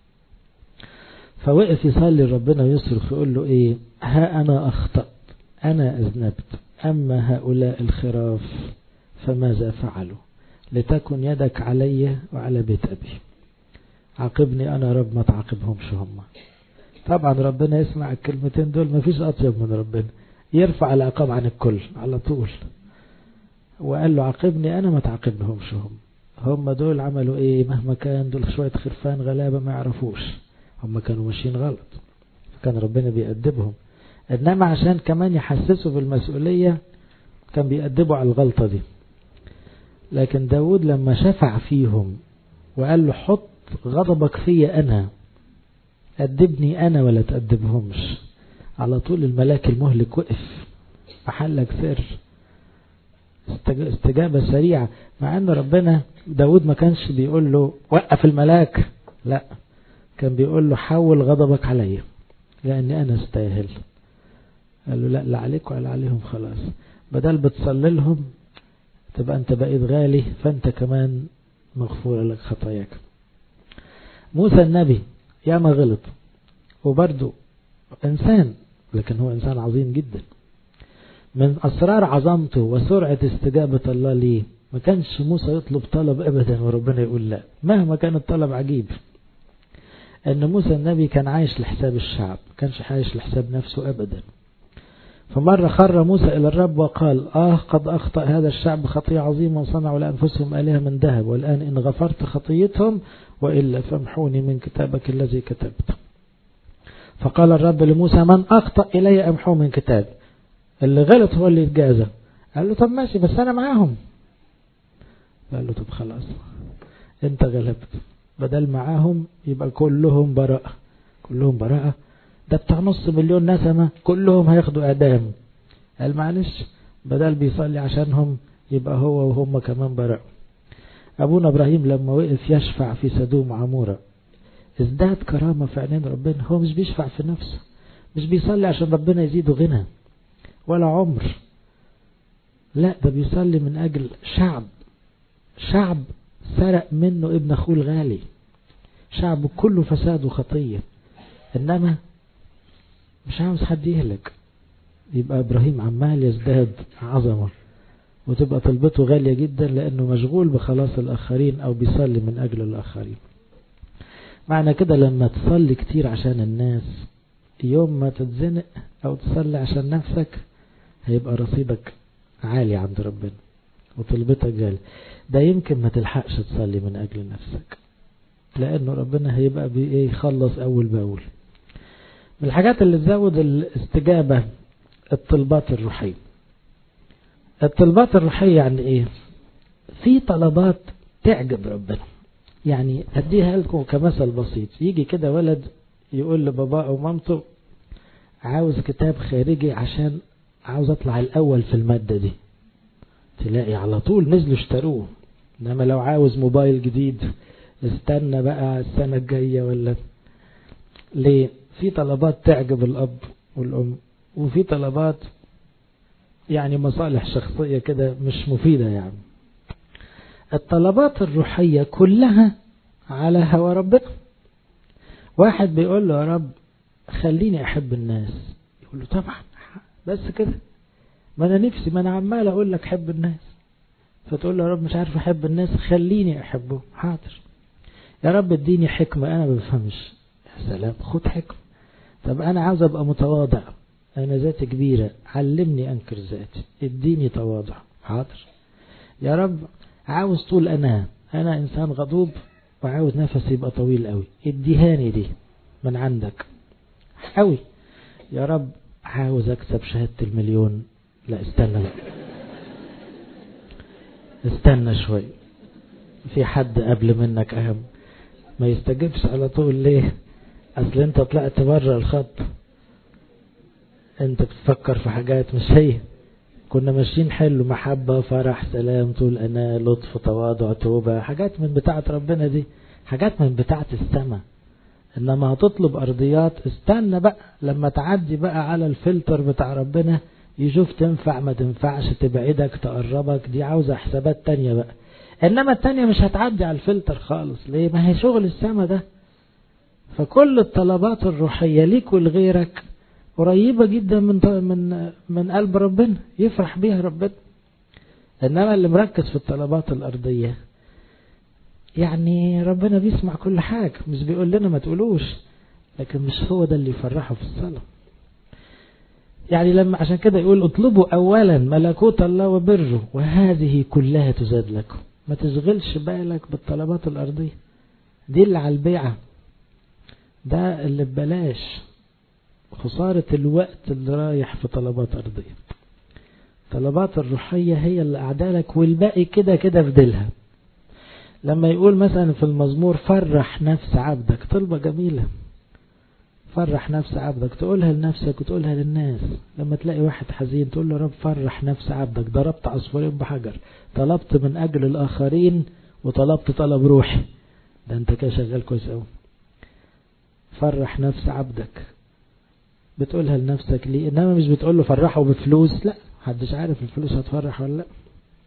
فوقف يصلي ربنا ويصرخ يقول له إيه ها أنا أخطأت أنا أذنبت أما هؤلاء الخراف فماذا فعلوا لتكن يدك علي وعلى بيت أبي عاقبني أنا رب ما تعاقبهمش هم طبعا ربنا يسمع الكلمتين دول ما فيش أطيب من ربنا يرفع العقاب عن الكل على طول وقال له عاقبني أنا ما تعاقبهمش هم هم دول عملوا إيه مهما كان دول شوية خرفان غلابة ما يعرفوش هم كانوا ماشيين غلط فكان ربنا بيأدبهم إنما عشان كمان يحسسوا بالمسؤولية كان بيأدبوا على الغلطة دي لكن داود لما شفع فيهم وقال له حط غضبك فيا أنا أدبني أنا ولا تأدبهمش على طول الملاك المهلك وقف محلك سر استجابة سريعة مع أن ربنا داود ما كانش بيقول له وقف الملاك لا كان بيقول له حول غضبك عليا لأني أنا استاهل قال له لا لا عليك ولا عليهم خلاص بدل بتصلي لهم تبقى أنت بقيت غالي فأنت كمان مغفور لك خطاياك موسى النبي يا ما غلط وبرضه إنسان لكن هو إنسان عظيم جدا من أسرار عظمته وسرعة استجابة الله ليه ما كانش موسى يطلب طلب أبدا وربنا يقول لا مهما كان الطلب عجيب أن موسى النبي كان عايش لحساب الشعب كانش عايش لحساب نفسه أبدا فمرة خر موسى إلى الرب وقال آه قد أخطأ هذا الشعب خطية عظيمة وصنعوا لأنفسهم آلهة من ذهب والآن إن غفرت خطيتهم وإلا فامحوني من كتابك الذي كتبت فقال الرب لموسى من أخطأ إلي أمحوه من كتاب اللي غلط هو اللي يتجازى قال له طب ماشي بس أنا معاهم قال له طب خلاص انت غلبت بدل معاهم يبقى كلهم براءة كلهم براءة ده بتاع نص مليون نسمة كلهم هياخدوا اعدام قال معلش بدل بيصلي عشانهم يبقى هو وهم كمان براء ابونا ابراهيم لما وقف يشفع في سدوم عمورة ازداد كرامة في عينين ربنا هو مش بيشفع في نفسه مش بيصلي عشان ربنا يزيده غنى ولا عمر لا ده بيصلي من اجل شعب شعب سرق منه ابن اخوه الغالي شعب كله فساد وخطية انما مش عاوز حد يهلك يبقى ابراهيم عمال يزداد عظمة وتبقى طلبته غالية جدا لانه مشغول بخلاص الاخرين او بيصلي من اجل الاخرين معنى كده لما تصلي كتير عشان الناس يوم ما تتزنق او تصلي عشان نفسك هيبقى رصيدك عالي عند ربنا وطلبتك غالي ده يمكن ما تلحقش تصلي من اجل نفسك لانه ربنا هيبقى بايه يخلص اول باول من الحاجات اللي تزود الاستجابة الطلبات الروحية الطلبات الروحية يعني ايه في طلبات تعجب ربنا يعني اديها لكم كمثل بسيط يجي كده ولد يقول لباباه او مامته عاوز كتاب خارجي عشان عاوز اطلع الاول في المادة دي تلاقي على طول نزلوا اشتروه انما لو عاوز موبايل جديد استنى بقى السنة الجاية ولا ليه في طلبات تعجب الأب والأم وفي طلبات يعني مصالح شخصية كده مش مفيدة يعني الطلبات الروحية كلها على هوى ربنا واحد بيقول له يا رب خليني أحب الناس يقول له طبعا بس كده ما أنا نفسي ما أنا عمال أقول لك حب الناس فتقول له يا رب مش عارف أحب الناس خليني أحبه حاضر يا رب اديني حكمة أنا ما بفهمش يا سلام خد حكمة طب أنا عاوز أبقى متواضع أنا ذاتي كبيرة علمني أنكر ذاتي اديني تواضع حاضر يا رب عاوز طول أنا أنا إنسان غضوب وعاوز نفسي يبقى طويل قوي اديهاني دي من عندك قوي يا رب عاوز أكسب شهادة المليون لا استنى بقى استنى شوي في حد قبل منك أهم ما يستجبش على طول ليه اصل انت طلعت بره الخط انت بتفكر في حاجات مش هي كنا ماشيين حلو محبة فرح سلام طول أنا لطف تواضع توبة حاجات من بتاعة ربنا دي حاجات من بتاعة السماء إنما هتطلب أرضيات استنى بقى لما تعدي بقى على الفلتر بتاع ربنا يشوف تنفع ما تنفعش تبعدك تقربك دي عاوزة حسابات تانية بقى إنما التانية مش هتعدي على الفلتر خالص ليه ما هي شغل السماء ده فكل الطلبات الروحية ليك ولغيرك قريبة جدا من من من قلب ربنا يفرح بيها ربنا إنما اللي مركز في الطلبات الأرضية يعني ربنا بيسمع كل حاجة مش بيقول لنا ما تقولوش لكن مش هو ده اللي يفرحه في الصلاة يعني لما عشان كده يقول اطلبوا أولا ملكوت الله وبره وهذه كلها تزاد لكم ما تشغلش بالك بالطلبات الأرضية دي اللي على البيعة ده اللي ببلاش خسارة الوقت اللي رايح في طلبات أرضية طلبات الروحية هي اللي أعدالك والباقي كده كده في ديلها لما يقول مثلا في المزمور فرح نفس عبدك طلبة جميلة فرح نفس عبدك تقولها لنفسك وتقولها للناس لما تلاقي واحد حزين تقول له رب فرح نفس عبدك ضربت عصفورين بحجر طلبت من أجل الآخرين وطلبت طلب روحي ده انت كده شغال كويس قوي فرح نفس عبدك بتقولها لنفسك ليه انما مش بتقول له فرحه بفلوس لا محدش عارف الفلوس هتفرح ولا لا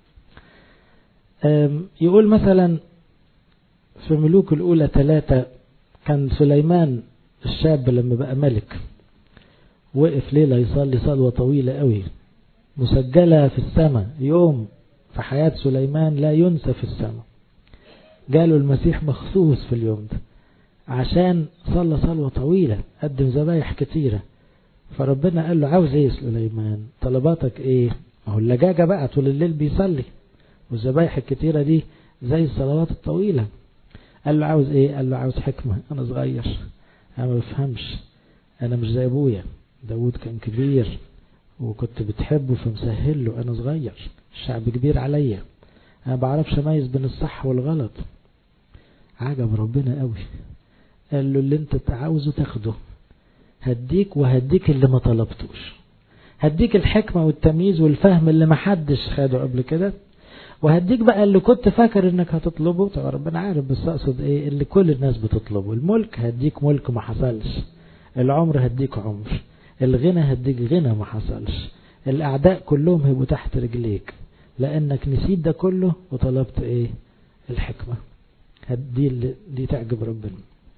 يقول مثلا في ملوك الأولى ثلاثة كان سليمان الشاب لما بقى ملك وقف ليلة يصلي صلوة طويلة قوي مسجلة في السماء يوم في حياة سليمان لا ينسى في السماء جاله المسيح مخصوص في اليوم ده عشان صلى صلوة طويلة قدم ذبايح كتيرة فربنا قال له عاوز ايه سليمان طلباتك ايه هو اللجاجة بقى طول الليل بيصلي والذبايح الكتيرة دي زي الصلوات الطويلة قال له عاوز ايه قال له عاوز حكمة انا صغير انا ما بفهمش انا مش زي ابويا داود كان كبير وكنت بتحبه فمسهل له انا صغير الشعب كبير عليا انا بعرفش اميز بين الصح والغلط عجب ربنا قوي قال له اللي انت عاوزه تاخده هديك وهديك اللي ما طلبتوش هديك الحكمة والتمييز والفهم اللي ما حدش خده قبل كده وهديك بقى اللي كنت فاكر انك هتطلبه طبعا ربنا عارف بس اقصد ايه اللي كل الناس بتطلبه الملك هديك ملك ما حصلش العمر هديك عمر الغنى هديك غنى ما حصلش الاعداء كلهم هيبقوا تحت رجليك لانك نسيت ده كله وطلبت ايه الحكمة دي اللي دي تعجب ربنا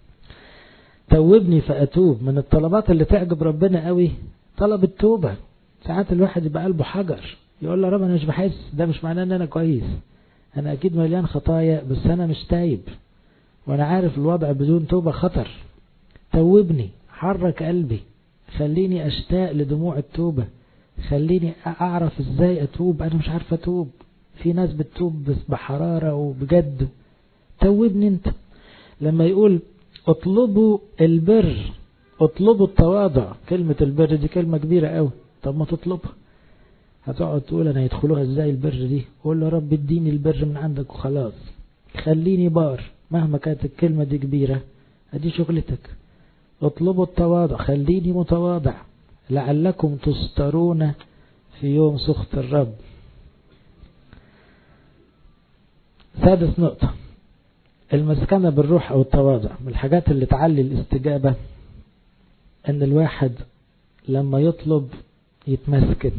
توبني فأتوب من الطلبات اللي تعجب ربنا قوي طلب التوبة ساعات الواحد يبقى قلبه حجر يقول له رب انا مش بحس ده مش معناه ان انا كويس انا اكيد مليان خطايا بس انا مش تايب وانا عارف الوضع بدون توبة خطر توبني حرك قلبي خليني اشتاق لدموع التوبة خليني اعرف ازاي اتوب انا مش عارف اتوب في ناس بتتوب بس بحرارة وبجد توبني انت لما يقول اطلبوا البر اطلبوا التواضع كلمة البر دي كلمة كبيرة قوي طب ما تطلبها هتقعد تقول انا يدخلوها ازاي البر دي قول له رب اديني البر من عندك وخلاص خليني بار مهما كانت الكلمة دي كبيرة ادي شغلتك اطلبوا التواضع خليني متواضع لعلكم تسترون في يوم سخط الرب سادس نقطة المسكنة بالروح أو التواضع من الحاجات اللي تعلي الاستجابة أن الواحد لما يطلب يتمسكن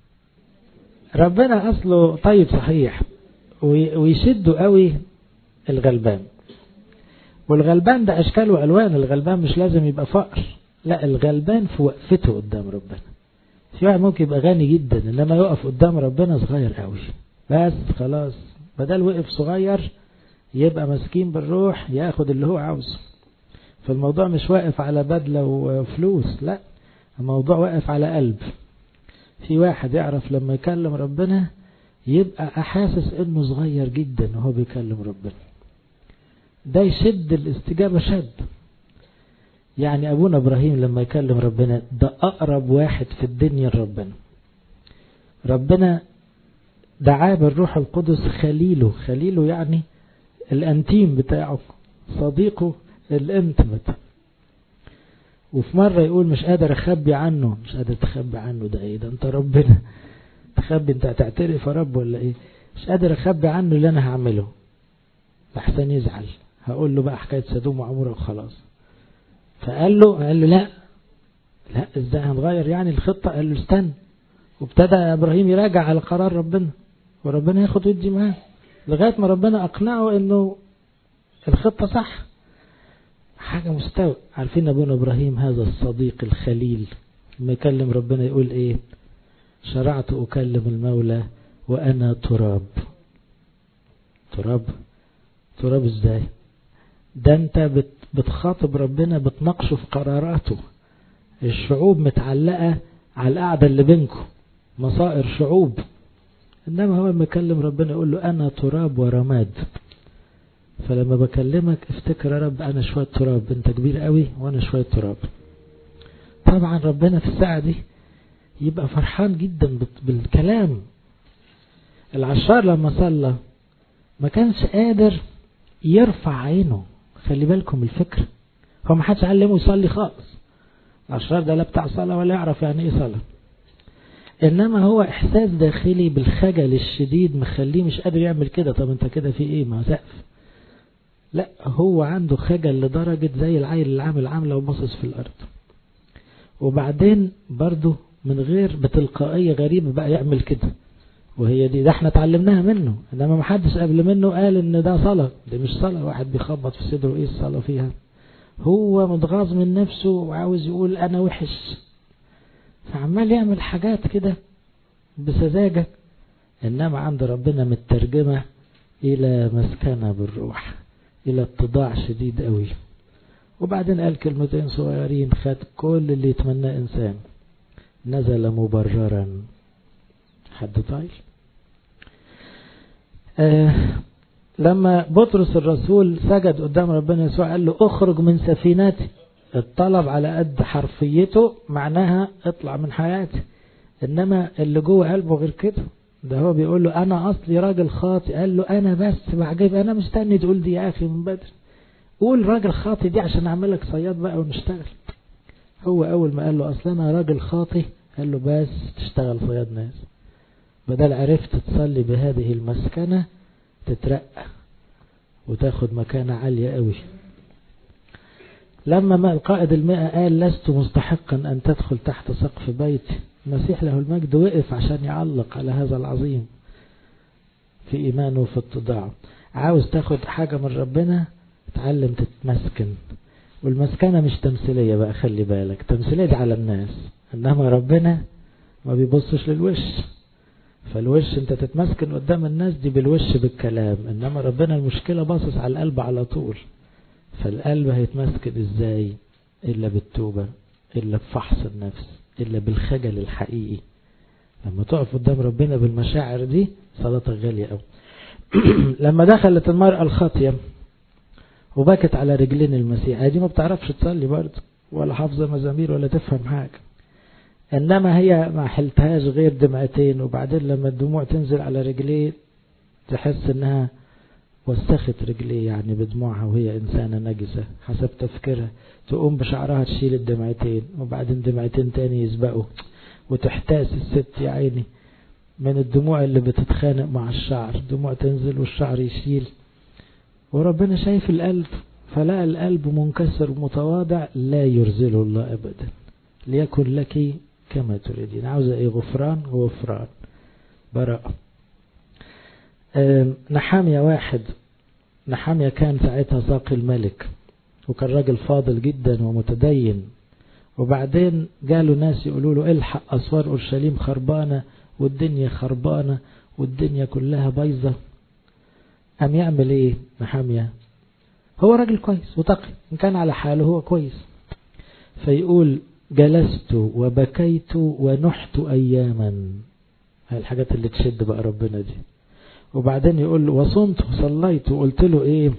ربنا أصله طيب صحيح ويشده قوي الغلبان والغلبان ده أشكال وألوان الغلبان مش لازم يبقى فقر لا الغلبان في وقفته قدام ربنا في واحد ممكن يبقى غني جدا إنما يقف قدام ربنا صغير قوي بس خلاص بدل وقف صغير يبقى مسكين بالروح ياخد اللي هو عاوزه فالموضوع مش واقف على بدلة وفلوس لا الموضوع واقف على قلب في واحد يعرف لما يكلم ربنا يبقى حاسس انه صغير جدا وهو بيكلم ربنا ده يشد الاستجابة شد يعني ابونا ابراهيم لما يكلم ربنا ده اقرب واحد في الدنيا لربنا ربنا دعاه بالروح القدس خليله خليله يعني الانتيم بتاعه صديقه الانتمت وفي مرة يقول مش قادر اخبي عنه مش قادر تخبي عنه ده ايه ده انت ربنا تخبي انت هتعترف يا رب ولا ايه مش قادر اخبي عنه اللي انا هعمله احسن يزعل هقول له بقى حكاية سدوم وعمورة وخلاص فقال له قال له لا لا ازاي هنغير يعني الخطة قال له استنى وابتدى ابراهيم يراجع على قرار ربنا وربنا ياخد ويدي معاه لغاية ما ربنا اقنعه انه الخطة صح حاجة مستوى عارفين ابونا ابراهيم هذا الصديق الخليل لما يكلم ربنا يقول ايه شرعت اكلم المولى وانا تراب تراب تراب ازاي ده انت بتخاطب ربنا بتناقشه في قراراته الشعوب متعلقة على القعدة اللي بينكم مصائر شعوب انما هو لما يكلم ربنا يقول له انا تراب ورماد فلما بكلمك افتكر يا رب انا شوية تراب انت كبير قوي وانا شوية تراب طبعا ربنا في الساعة دي يبقى فرحان جدا بالكلام العشار لما صلى ما كانش قادر يرفع عينه خلي بالكم الفكرة هو ما حدش علمه يصلي خالص العشار ده لا بتاع صلاة ولا يعرف يعني ايه صلاة انما هو احساس داخلي بالخجل الشديد مخليه مش قادر يعمل كده طب انت كده في ايه ما سقف لا هو عنده خجل لدرجة زي العيل اللي عامل عاملة وباصص في الارض وبعدين برضه من غير بتلقائية غريبة بقى يعمل كده وهي دي ده احنا اتعلمناها منه انما ما حدش قبل منه قال ان ده صلاة دي مش صلاة واحد بيخبط في صدره ايه الصلاة فيها هو متغاظ من نفسه وعاوز يقول انا وحش فعمال يعمل حاجات كده بسذاجة انما عند ربنا مترجمة الى مسكنة بالروح الى اتضاع شديد قوي وبعدين قال كلمتين صغيرين خد كل اللي يتمناه انسان نزل مبررا حد طايل آه لما بطرس الرسول سجد قدام ربنا يسوع قال له اخرج من سفينتي الطلب على قد حرفيته معناها اطلع من حياتي انما اللي جوه قلبه غير كده ده هو بيقول له انا اصلي راجل خاطئ قال له انا بس بعجب انا مستني تقول دي يا اخي من بدري قول راجل خاطئ دي عشان اعملك صياد بقى ونشتغل هو اول ما قال له اصل انا راجل خاطئ قال له بس تشتغل صياد ناس بدل عرفت تصلي بهذه المسكنة تترقى وتاخد مكانة عالية قوي لما ما القائد المئة قال لست مستحقا أن تدخل تحت سقف بيتي المسيح له المجد وقف عشان يعلق على هذا العظيم في إيمانه وفي اتضاعه عاوز تاخد حاجة من ربنا اتعلم تتمسكن والمسكنة مش تمثيلية بقى خلي بالك تمثيلية دي على الناس إنما ربنا ما بيبصش للوش فالوش انت تتمسكن قدام الناس دي بالوش بالكلام انما ربنا المشكلة باصص على القلب على طول فالقلب هيتمسكن ازاي الا بالتوبة الا بفحص النفس الا بالخجل الحقيقي لما تقف قدام ربنا بالمشاعر دي صلاتك غالية قوي لما دخلت المرأة الخاطية وبكت على رجلين المسيح دي ما بتعرفش تصلي برضه ولا حافظة مزامير ولا تفهم حاجة انما هي ما حلتهاش غير دمعتين وبعدين لما الدموع تنزل على رجليه تحس انها وسخت رجليه يعني بدموعها وهي انسانة نجسة حسب تفكيرها تقوم بشعرها تشيل الدمعتين وبعدين دمعتين تاني يسبقوا وتحتاس الست يا عيني من الدموع اللي بتتخانق مع الشعر دموع تنزل والشعر يشيل وربنا شايف القلب فلقى القلب منكسر ومتواضع لا يرزله الله ابدا ليكن لك كما تريدين عاوزة ايه غفران غفران براءة نحامية واحد نحامية كان ساعتها ساقي الملك وكان راجل فاضل جدا ومتدين وبعدين جاله ناس يقولوا له الحق أسوار أورشليم خربانة والدنيا خربانة والدنيا كلها بايظة أم يعمل ايه نحامية هو راجل كويس وتقي إن كان على حاله هو كويس فيقول جلست وبكيت ونحت أياما هاي الحاجات اللي تشد بقى ربنا دي وبعدين يقول له وصمت وصليت وقلت له ايه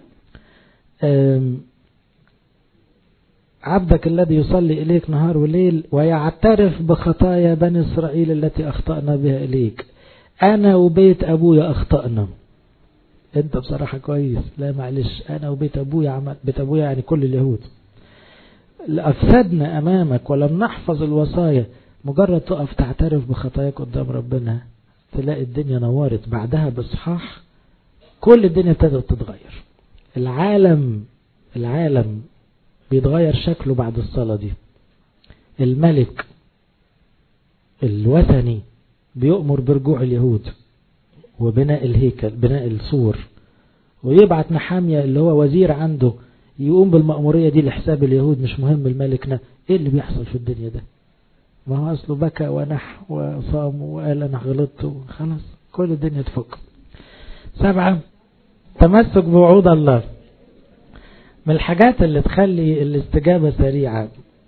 عبدك الذي يصلي إليك نهار وليل ويعترف بخطايا بني إسرائيل التي أخطأنا بها إليك أنا وبيت أبويا أخطأنا أنت بصراحة كويس لا معلش أنا وبيت أبويا عمل بيت أبويا يعني كل اليهود أفسدنا أمامك ولم نحفظ الوصايا مجرد تقف تعترف بخطاياك قدام ربنا تلاقي الدنيا نورت بعدها بصحاح كل الدنيا ابتدت تتغير العالم العالم بيتغير شكله بعد الصلاة دي الملك الوثني بيؤمر برجوع اليهود وبناء الهيكل بناء السور ويبعت نحامية اللي هو وزير عنده يقوم بالمأمورية دي لحساب اليهود مش مهم الملك ايه اللي بيحصل في الدنيا ده ما هو أصله بكى ونح وصام وقال أنا غلطت خلاص كل الدنيا تفك سبعة تمسك بوعود الله من الحاجات اللي تخلي الاستجابة سريعة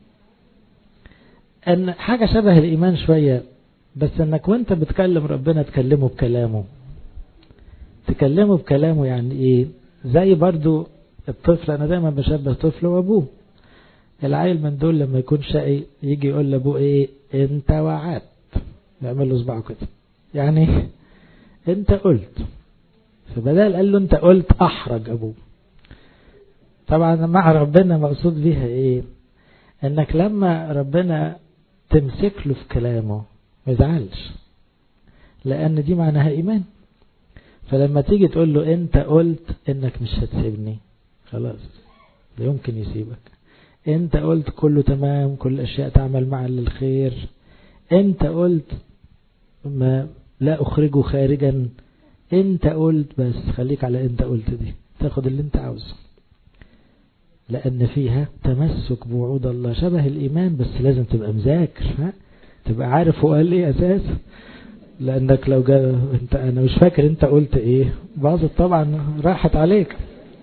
ان حاجة شبه الإيمان شوية بس انك وانت بتكلم ربنا تكلمه بكلامه تكلمه بكلامه يعني ايه زي برضو الطفل انا دايما بشبه طفل وابوه العيل من دول لما يكون شقي يجي يقول لابوه ايه انت وعدت يعمل له صباعه كده يعني انت قلت فبدال قال له انت قلت احرج ابوه طبعا مع ربنا مقصود بيها ايه انك لما ربنا تمسك له في كلامه ما يزعلش لان دي معناها ايمان فلما تيجي تقول له انت قلت انك مش هتسيبني خلاص لا يمكن يسيبك انت قلت كله تمام كل الاشياء تعمل معا للخير انت قلت ما لا اخرجه خارجا انت قلت بس خليك على انت قلت دي تاخد اللي انت عاوزه لان فيها تمسك بوعود الله شبه الايمان بس لازم تبقى مذاكر ها تبقى عارف هو قال ايه اساس لانك لو جا انت انا مش فاكر انت قلت ايه باظت طبعا راحت عليك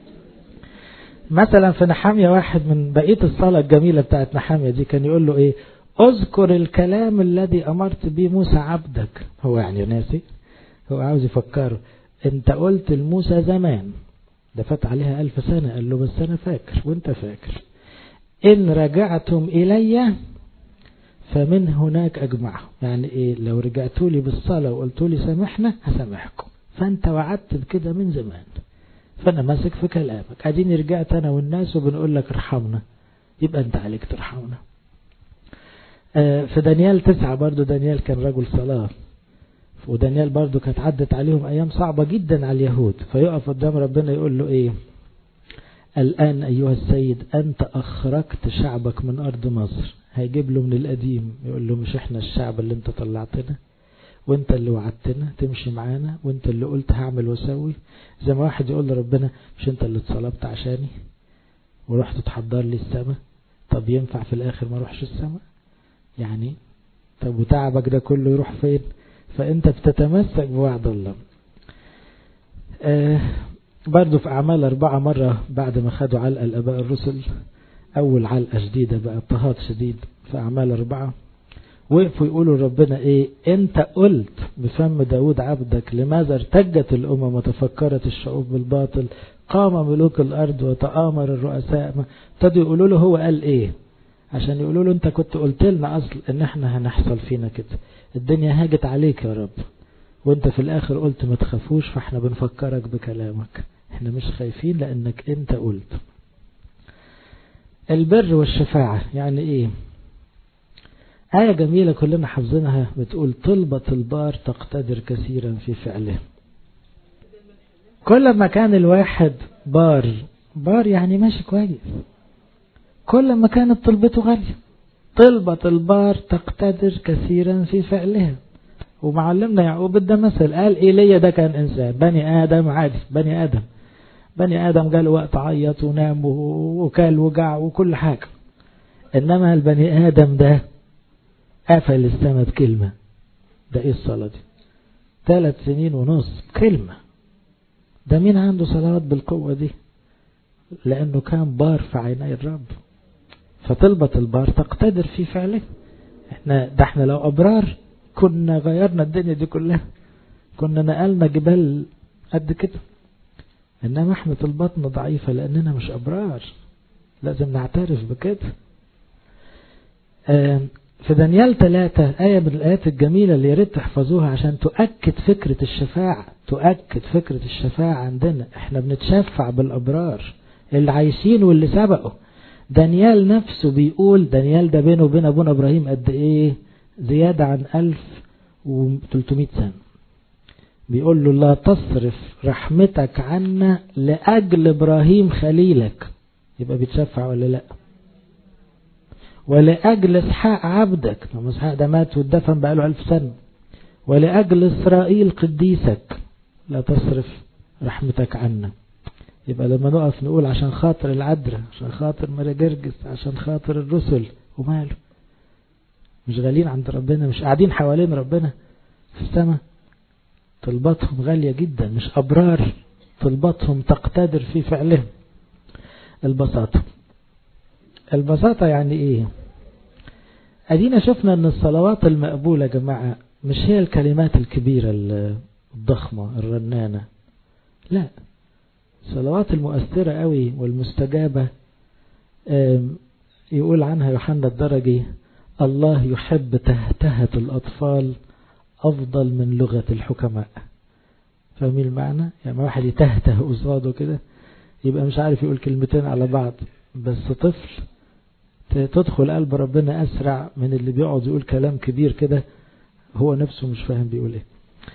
مثلا في نحامية واحد من بقية الصلاة الجميلة بتاعت نحامية دي كان يقول له ايه اذكر الكلام الذي امرت به موسى عبدك هو يعني ناسي هو عاوز يفكره انت قلت لموسى زمان ده فات عليها ألف سنة قال له بس أنا فاكر وانت فاكر إن رجعتم إلي فمن هناك أجمعهم يعني إيه لو رجعتوا لي بالصلاة وقلتوا لي سامحنا هسامحكم فأنت وعدت بكده من زمان فأنا ماسك في كلامك قاعدين رجعت أنا والناس وبنقول لك ارحمنا يبقى أنت عليك ترحمنا آه في دانيال تسعة برضو دانيال كان رجل صلاة ودانيال برضو كانت عدت عليهم أيام صعبة جدا على اليهود فيقف قدام ربنا يقول له إيه الآن أيها السيد أنت أخرجت شعبك من أرض مصر هيجيب له من القديم يقول له مش احنا الشعب اللي انت طلعتنا وانت اللي وعدتنا تمشي معانا وانت اللي قلت هعمل واسوي زي ما واحد يقول لربنا مش انت اللي اتصلبت عشاني ورحت تحضر لي السماء طب ينفع في الاخر ما اروحش السماء يعني طب وتعبك ده كله يروح فين فانت بتتمسك بوعد الله آه برضو في أعمال أربعة مرة بعد ما خدوا علقة الأباء الرسل أول علقة شديدة بقى اضطهاد شديد في أعمال أربعة وقفوا يقولوا ربنا إيه أنت قلت بفم داود عبدك لماذا ارتجت الأمم وتفكرت الشعوب بالباطل قام ملوك الأرض وتآمر الرؤساء ابتدوا يقولوا له هو قال إيه عشان يقولوا له أنت كنت قلت لنا أصل إن إحنا هنحصل فينا كده الدنيا هاجت عليك يا رب وانت في الاخر قلت ما تخافوش فاحنا بنفكرك بكلامك احنا مش خايفين لانك انت قلت البر والشفاعة يعني ايه آية جميلة كلنا حافظينها بتقول طلبة البار تقتدر كثيرا في فعله كل ما كان الواحد بار بار يعني ماشي كويس كل ما كانت طلبته غالية طلبة البار تقتدر كثيرا في فعلها ومعلمنا يعقوب ده مثل قال ايليا ده كان انسان بني ادم عادي بني ادم بني ادم جاء وقت عيط ونام وكال وجع وكل حاجة انما البني ادم ده قفل السماء بكلمة ده ايه الصلاة دي ثلاث سنين ونص كلمة ده مين عنده صلوات بالقوة دي لانه كان بار في عيني الرب فطلبة البار تقتدر في فعله احنا ده احنا لو ابرار كنا غيرنا الدنيا دي كلها كنا نقلنا جبال قد كده انما احنا طلباتنا ضعيفة لاننا مش ابرار لازم نعترف بكده في دانيال ثلاثة آية من الآيات الجميلة اللي ياريت تحفظوها عشان تؤكد فكرة الشفاعة تؤكد فكرة الشفاعة عندنا احنا بنتشفع بالأبرار اللي عايشين واللي سبقوا دانيال نفسه بيقول دانيال ده بينه وبين أبونا إبراهيم قد إيه زيادة عن 1300 سنة بيقول له لا تصرف رحمتك عنا لأجل إبراهيم خليلك يبقى بيتشفع ولا لا ولأجل إسحاق عبدك لما إسحاق ده مات واتدفن بقاله ألف سنة ولأجل إسرائيل قديسك لا تصرف رحمتك عنا يبقى لما نقف نقول عشان خاطر العذراء عشان خاطر ماري جرجس عشان خاطر الرسل وماله مش غاليين عند ربنا مش قاعدين حوالين ربنا في السماء طلباتهم غالية جدا مش أبرار طلباتهم تقتدر في فعلهم البساطة البساطة يعني ايه ادينا شفنا ان الصلوات المقبولة يا جماعة مش هي الكلمات الكبيرة الضخمة الرنانة لا الصلوات المؤثرة قوي والمستجابة يقول عنها يوحنا الدرجي الله يحب تهتهة الأطفال أفضل من لغة الحكماء فاهمين المعنى يعني واحد يتهته قصاده كده يبقى مش عارف يقول كلمتين على بعض بس طفل تدخل قلب ربنا أسرع من اللي بيقعد يقول كلام كبير كده هو نفسه مش فاهم بيقول ايه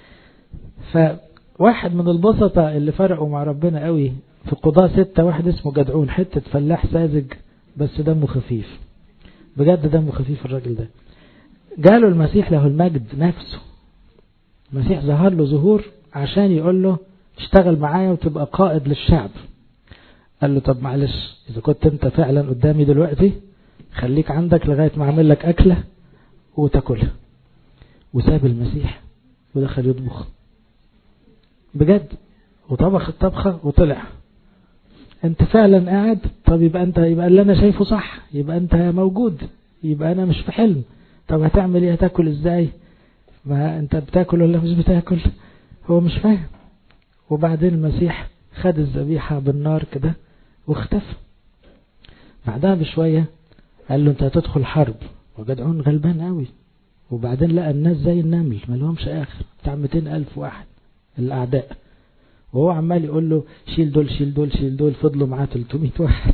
فواحد من البسطة اللي فرقوا مع ربنا قوي في قضاء ستة واحد اسمه جدعون حتة فلاح ساذج بس دمه خفيف بجد دمه خفيف الراجل ده جاله المسيح له المجد نفسه المسيح ظهر له ظهور عشان يقول له اشتغل معايا وتبقى قائد للشعب قال له طب معلش إذا كنت أنت فعلا قدامي دلوقتي خليك عندك لغاية ما أعمل لك أكلة وتاكلها وساب المسيح ودخل يطبخ بجد وطبخ الطبخة وطلع انت فعلا قاعد طب يبقى انت يبقى اللي انا شايفه صح يبقى انت موجود يبقى انا مش في حلم طب هتعمل ايه هتاكل ازاي ما انت بتاكل ولا مش بتاكل هو مش فاهم وبعدين المسيح خد الذبيحة بالنار كده واختفى بعدها بشوية قال له انت هتدخل حرب وجدعون غلبان قوي وبعدين لقى الناس زي النمل ما لهمش اخر بتاع 200 الف واحد الاعداء وهو عمال يقول له شيل دول شيل دول شيل دول فضلوا معاه 300 واحد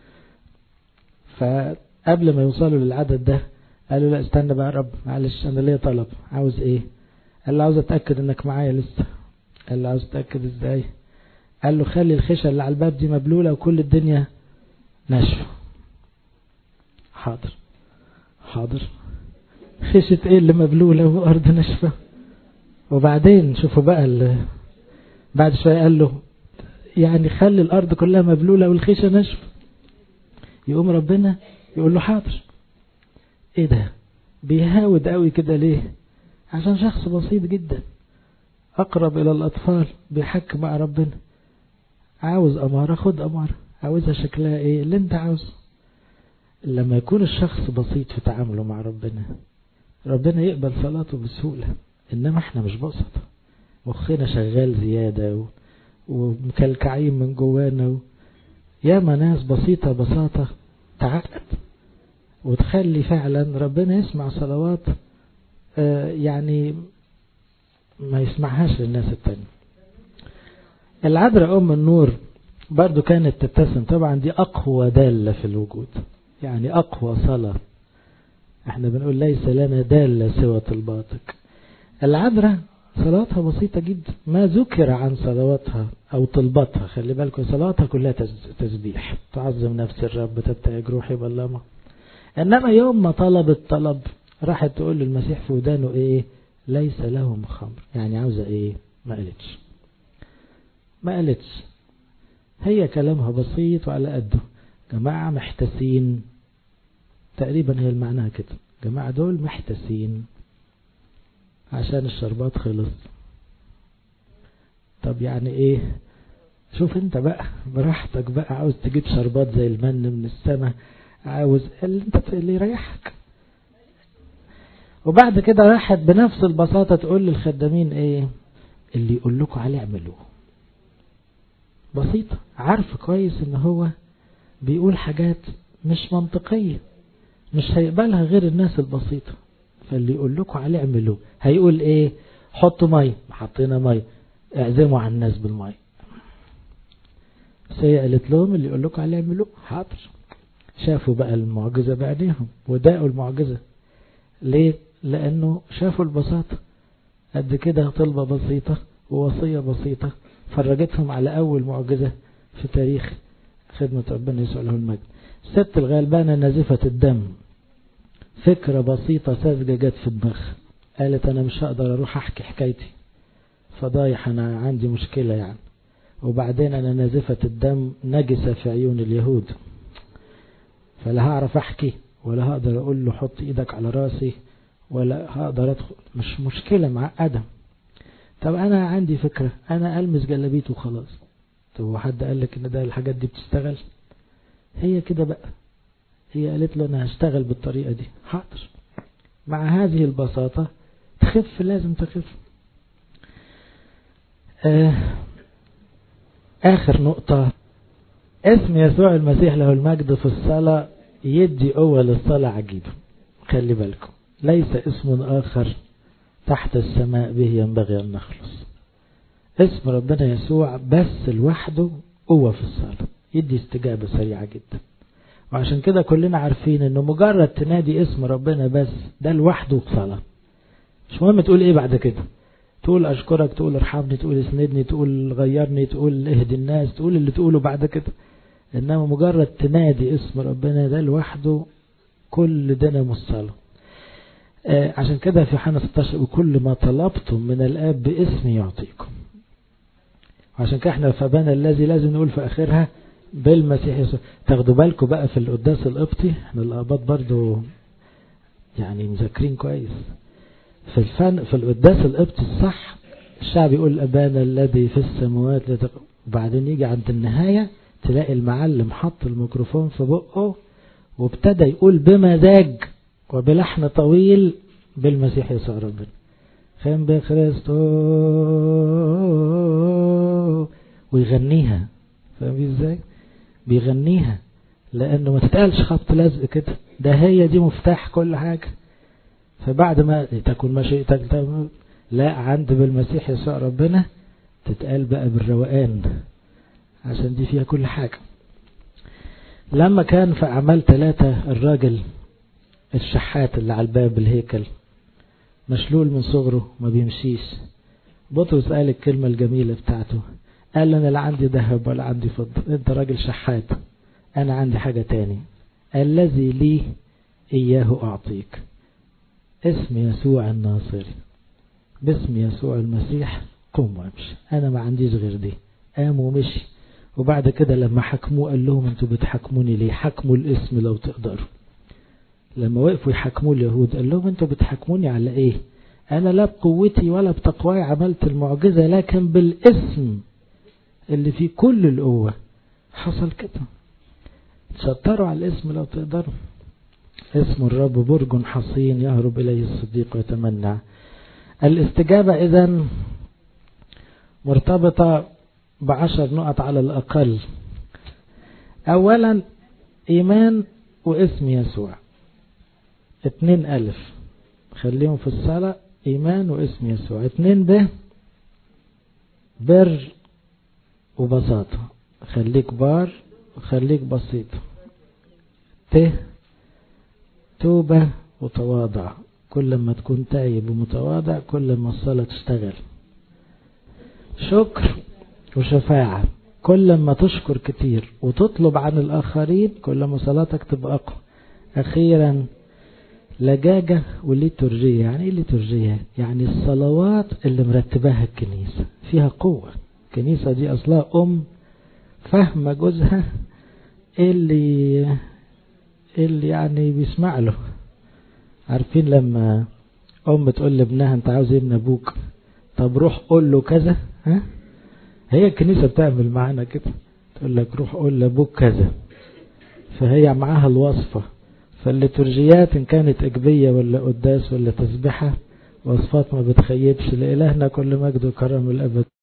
فقبل ما يوصلوا للعدد ده قالوا لا استنى بقى يا رب معلش انا ليا طلب عاوز ايه قال له عاوز اتاكد انك معايا لسه قال له عاوز اتاكد ازاي قال له خلي الخشة اللي على الباب دي مبلولة وكل الدنيا ناشفة حاضر حاضر خشة ايه اللي مبلولة وارض ناشفة وبعدين شوفوا بقى ال... بعد شوية قال له يعني خلي الارض كلها مبلولة والخشة ناشفة يقوم ربنا يقول له حاضر ايه ده بيهاود قوي كده ليه عشان شخص بسيط جدا اقرب الى الاطفال بيحك مع ربنا عاوز امارة خد امارة عاوزها شكلها ايه اللي انت عاوزه لما يكون الشخص بسيط في تعامله مع ربنا ربنا يقبل صلاته بسهولة انما احنا مش بسط مخنا شغال زيادة و... ومكلكعين من جوانا و... ياما ناس بسيطة بساطة تعقد وتخلي فعلا ربنا يسمع صلوات آه يعني ما يسمعهاش للناس التانية العذراء أم النور برضو كانت تبتسم طبعا دي أقوى دالة في الوجود يعني أقوى صلاة احنا بنقول ليس لنا دالة سوى طلباتك العذراء صلاتها بسيطة جدا ما ذكر عن صلواتها أو طلباتها خلي بالكم صلاتها كلها تسبيح تعظم نفس الرب تبتهج روحي بالله إنما يوم ما طلبت طلب راحت تقول للمسيح في ودانه إيه ليس لهم خمر يعني عاوزة إيه ما قالتش ما قالتش هي كلامها بسيط وعلى قده جماعة محتسين تقريبا هي المعنى كده جماعة دول محتسين عشان الشربات خلص طب يعني ايه شوف انت بقى براحتك بقى عاوز تجيب شربات زي المن من السماء عاوز اللي انت اللي يريحك وبعد كده راحت بنفس البساطة تقول للخدامين ايه اللي يقول لكم عليه اعملوه بسيطة عارف كويس ان هو بيقول حاجات مش منطقية مش هيقبلها غير الناس البسيطة فاللي يقول لكم عليه اعملوه هيقول ايه حطوا مي حطينا مي اعزموا على الناس بالمي بس هي قالت لهم اللي يقول لكم عليه اعملوه حاضر شافوا بقى المعجزة بعينيهم وداقوا المعجزة ليه لأنه شافوا البساطة قد كده طلبة بسيطة ووصية بسيطة فرجتهم على أول معجزة في تاريخ خدمة ربنا يسوع له المجد الست الغلبانة نازفة الدم فكرة بسيطة ساذجة جت في دماغها قالت أنا مش هقدر أروح أحكي حكايتي فضايح أنا عندي مشكلة يعني وبعدين أنا نازفة الدم نجسة في عيون اليهود فلا هعرف أحكي ولا هقدر أقول له حط إيدك على راسي ولا هقدر أدخل مش مشكلة معقدة طب أنا عندي فكرة أنا ألمس جلابيته وخلاص طب وحد قال لك إن ده الحاجات دي بتشتغل هي كده بقى هي قالت له أنا هشتغل بالطريقة دي حاضر مع هذه البساطة تخف لازم تخف آه آخر نقطة اسم يسوع المسيح له المجد في الصلاة يدي قوة للصلاة عجيبة خلي بالكم ليس اسم آخر تحت السماء به ينبغي أن نخلص اسم ربنا يسوع بس لوحده قوة في الصلاة يدي استجابة سريعة جدا وعشان كده كلنا عارفين انه مجرد تنادي اسم ربنا بس ده لوحده صلاة مش مهم تقول ايه بعد كده تقول اشكرك تقول ارحمني تقول اسندني تقول غيرني تقول اهدي الناس تقول اللي تقوله بعد كده انما مجرد تنادي اسم ربنا ده لوحده كل دينامو الصلاة آه عشان كده في حنا 16 وكل ما طلبتم من الاب باسمي يعطيكم عشان كده احنا فبانا الذي لازم نقول في اخرها بالمسيح يسوع تاخدوا بالكم بقى في القداس القبطي احنا الاباط برضو يعني مذاكرين كويس في الفن في القداس القبطي الصح الشعب يقول ابانا الذي في السماوات وبعدين يجي عند النهايه تلاقي المعلم حط الميكروفون في بقه وابتدى يقول بمزاج وبلحن طويل بالمسيح يسوع ربنا خيم بخريستو ويغنيها فاهم ازاي بيغنيها لانه ما تتقالش خبط لزق كده ده هي دي مفتاح كل حاجة فبعد ما تكون مشيئتك لا عند بالمسيح يسوع ربنا تتقال بقى بالروقان عشان دي فيها كل حاجة لما كان في أعمال ثلاثة الراجل الشحات اللي على الباب الهيكل مشلول من صغره ما بيمشيش بطرس قال الكلمة الجميلة بتاعته قال أنا لا عندي ذهب ولا عندي فضة أنت راجل شحات أنا عندي حاجة تاني الذي لي إياه أعطيك اسم يسوع الناصري باسم يسوع المسيح قم وامشي أنا ما عنديش غير دي قام ومشي وبعد كده لما حكموه قال لهم انتوا بتحكموني ليه حكموا الاسم لو تقدروا لما وقفوا يحكموا اليهود قال لهم انتوا بتحكموني على ايه انا لا بقوتي ولا بتقواي عملت المعجزة لكن بالاسم اللي فيه كل القوة حصل كده تشطروا على الاسم لو تقدروا اسم الرب برج حصين يهرب إليه الصديق ويتمنع الاستجابة إذا مرتبطة بعشر نقط على الأقل أولا إيمان واسم يسوع اتنين ألف خليهم في الصلاة إيمان واسم يسوع اتنين ب بر وبساطة خليك بار وخليك بسيط ت توبة وتواضع كل ما تكون تايب ومتواضع كل ما الصلاة تشتغل شكر وشفاعة كل ما تشكر كتير وتطلب عن الآخرين كل ما صلاتك تبقى أقوى أخيرا لجاجة وليتورجية يعني ايه ليتورجية يعني الصلوات اللي مرتباها الكنيسة فيها قوة الكنيسة دي أصلها أم فاهمة جوزها اللي اللي يعني بيسمع له عارفين لما أم تقول لابنها أنت عاوز ايه من أبوك طب روح قول له كذا ها هي الكنيسة بتعمل معانا كده تقول لك روح قول لأبوك كذا فهي معاها الوصفة فالليتورجيات إن كانت إجبية ولا قداس ولا تسبحة وصفات ما بتخيبش لإلهنا كل مجد وكرم الأبد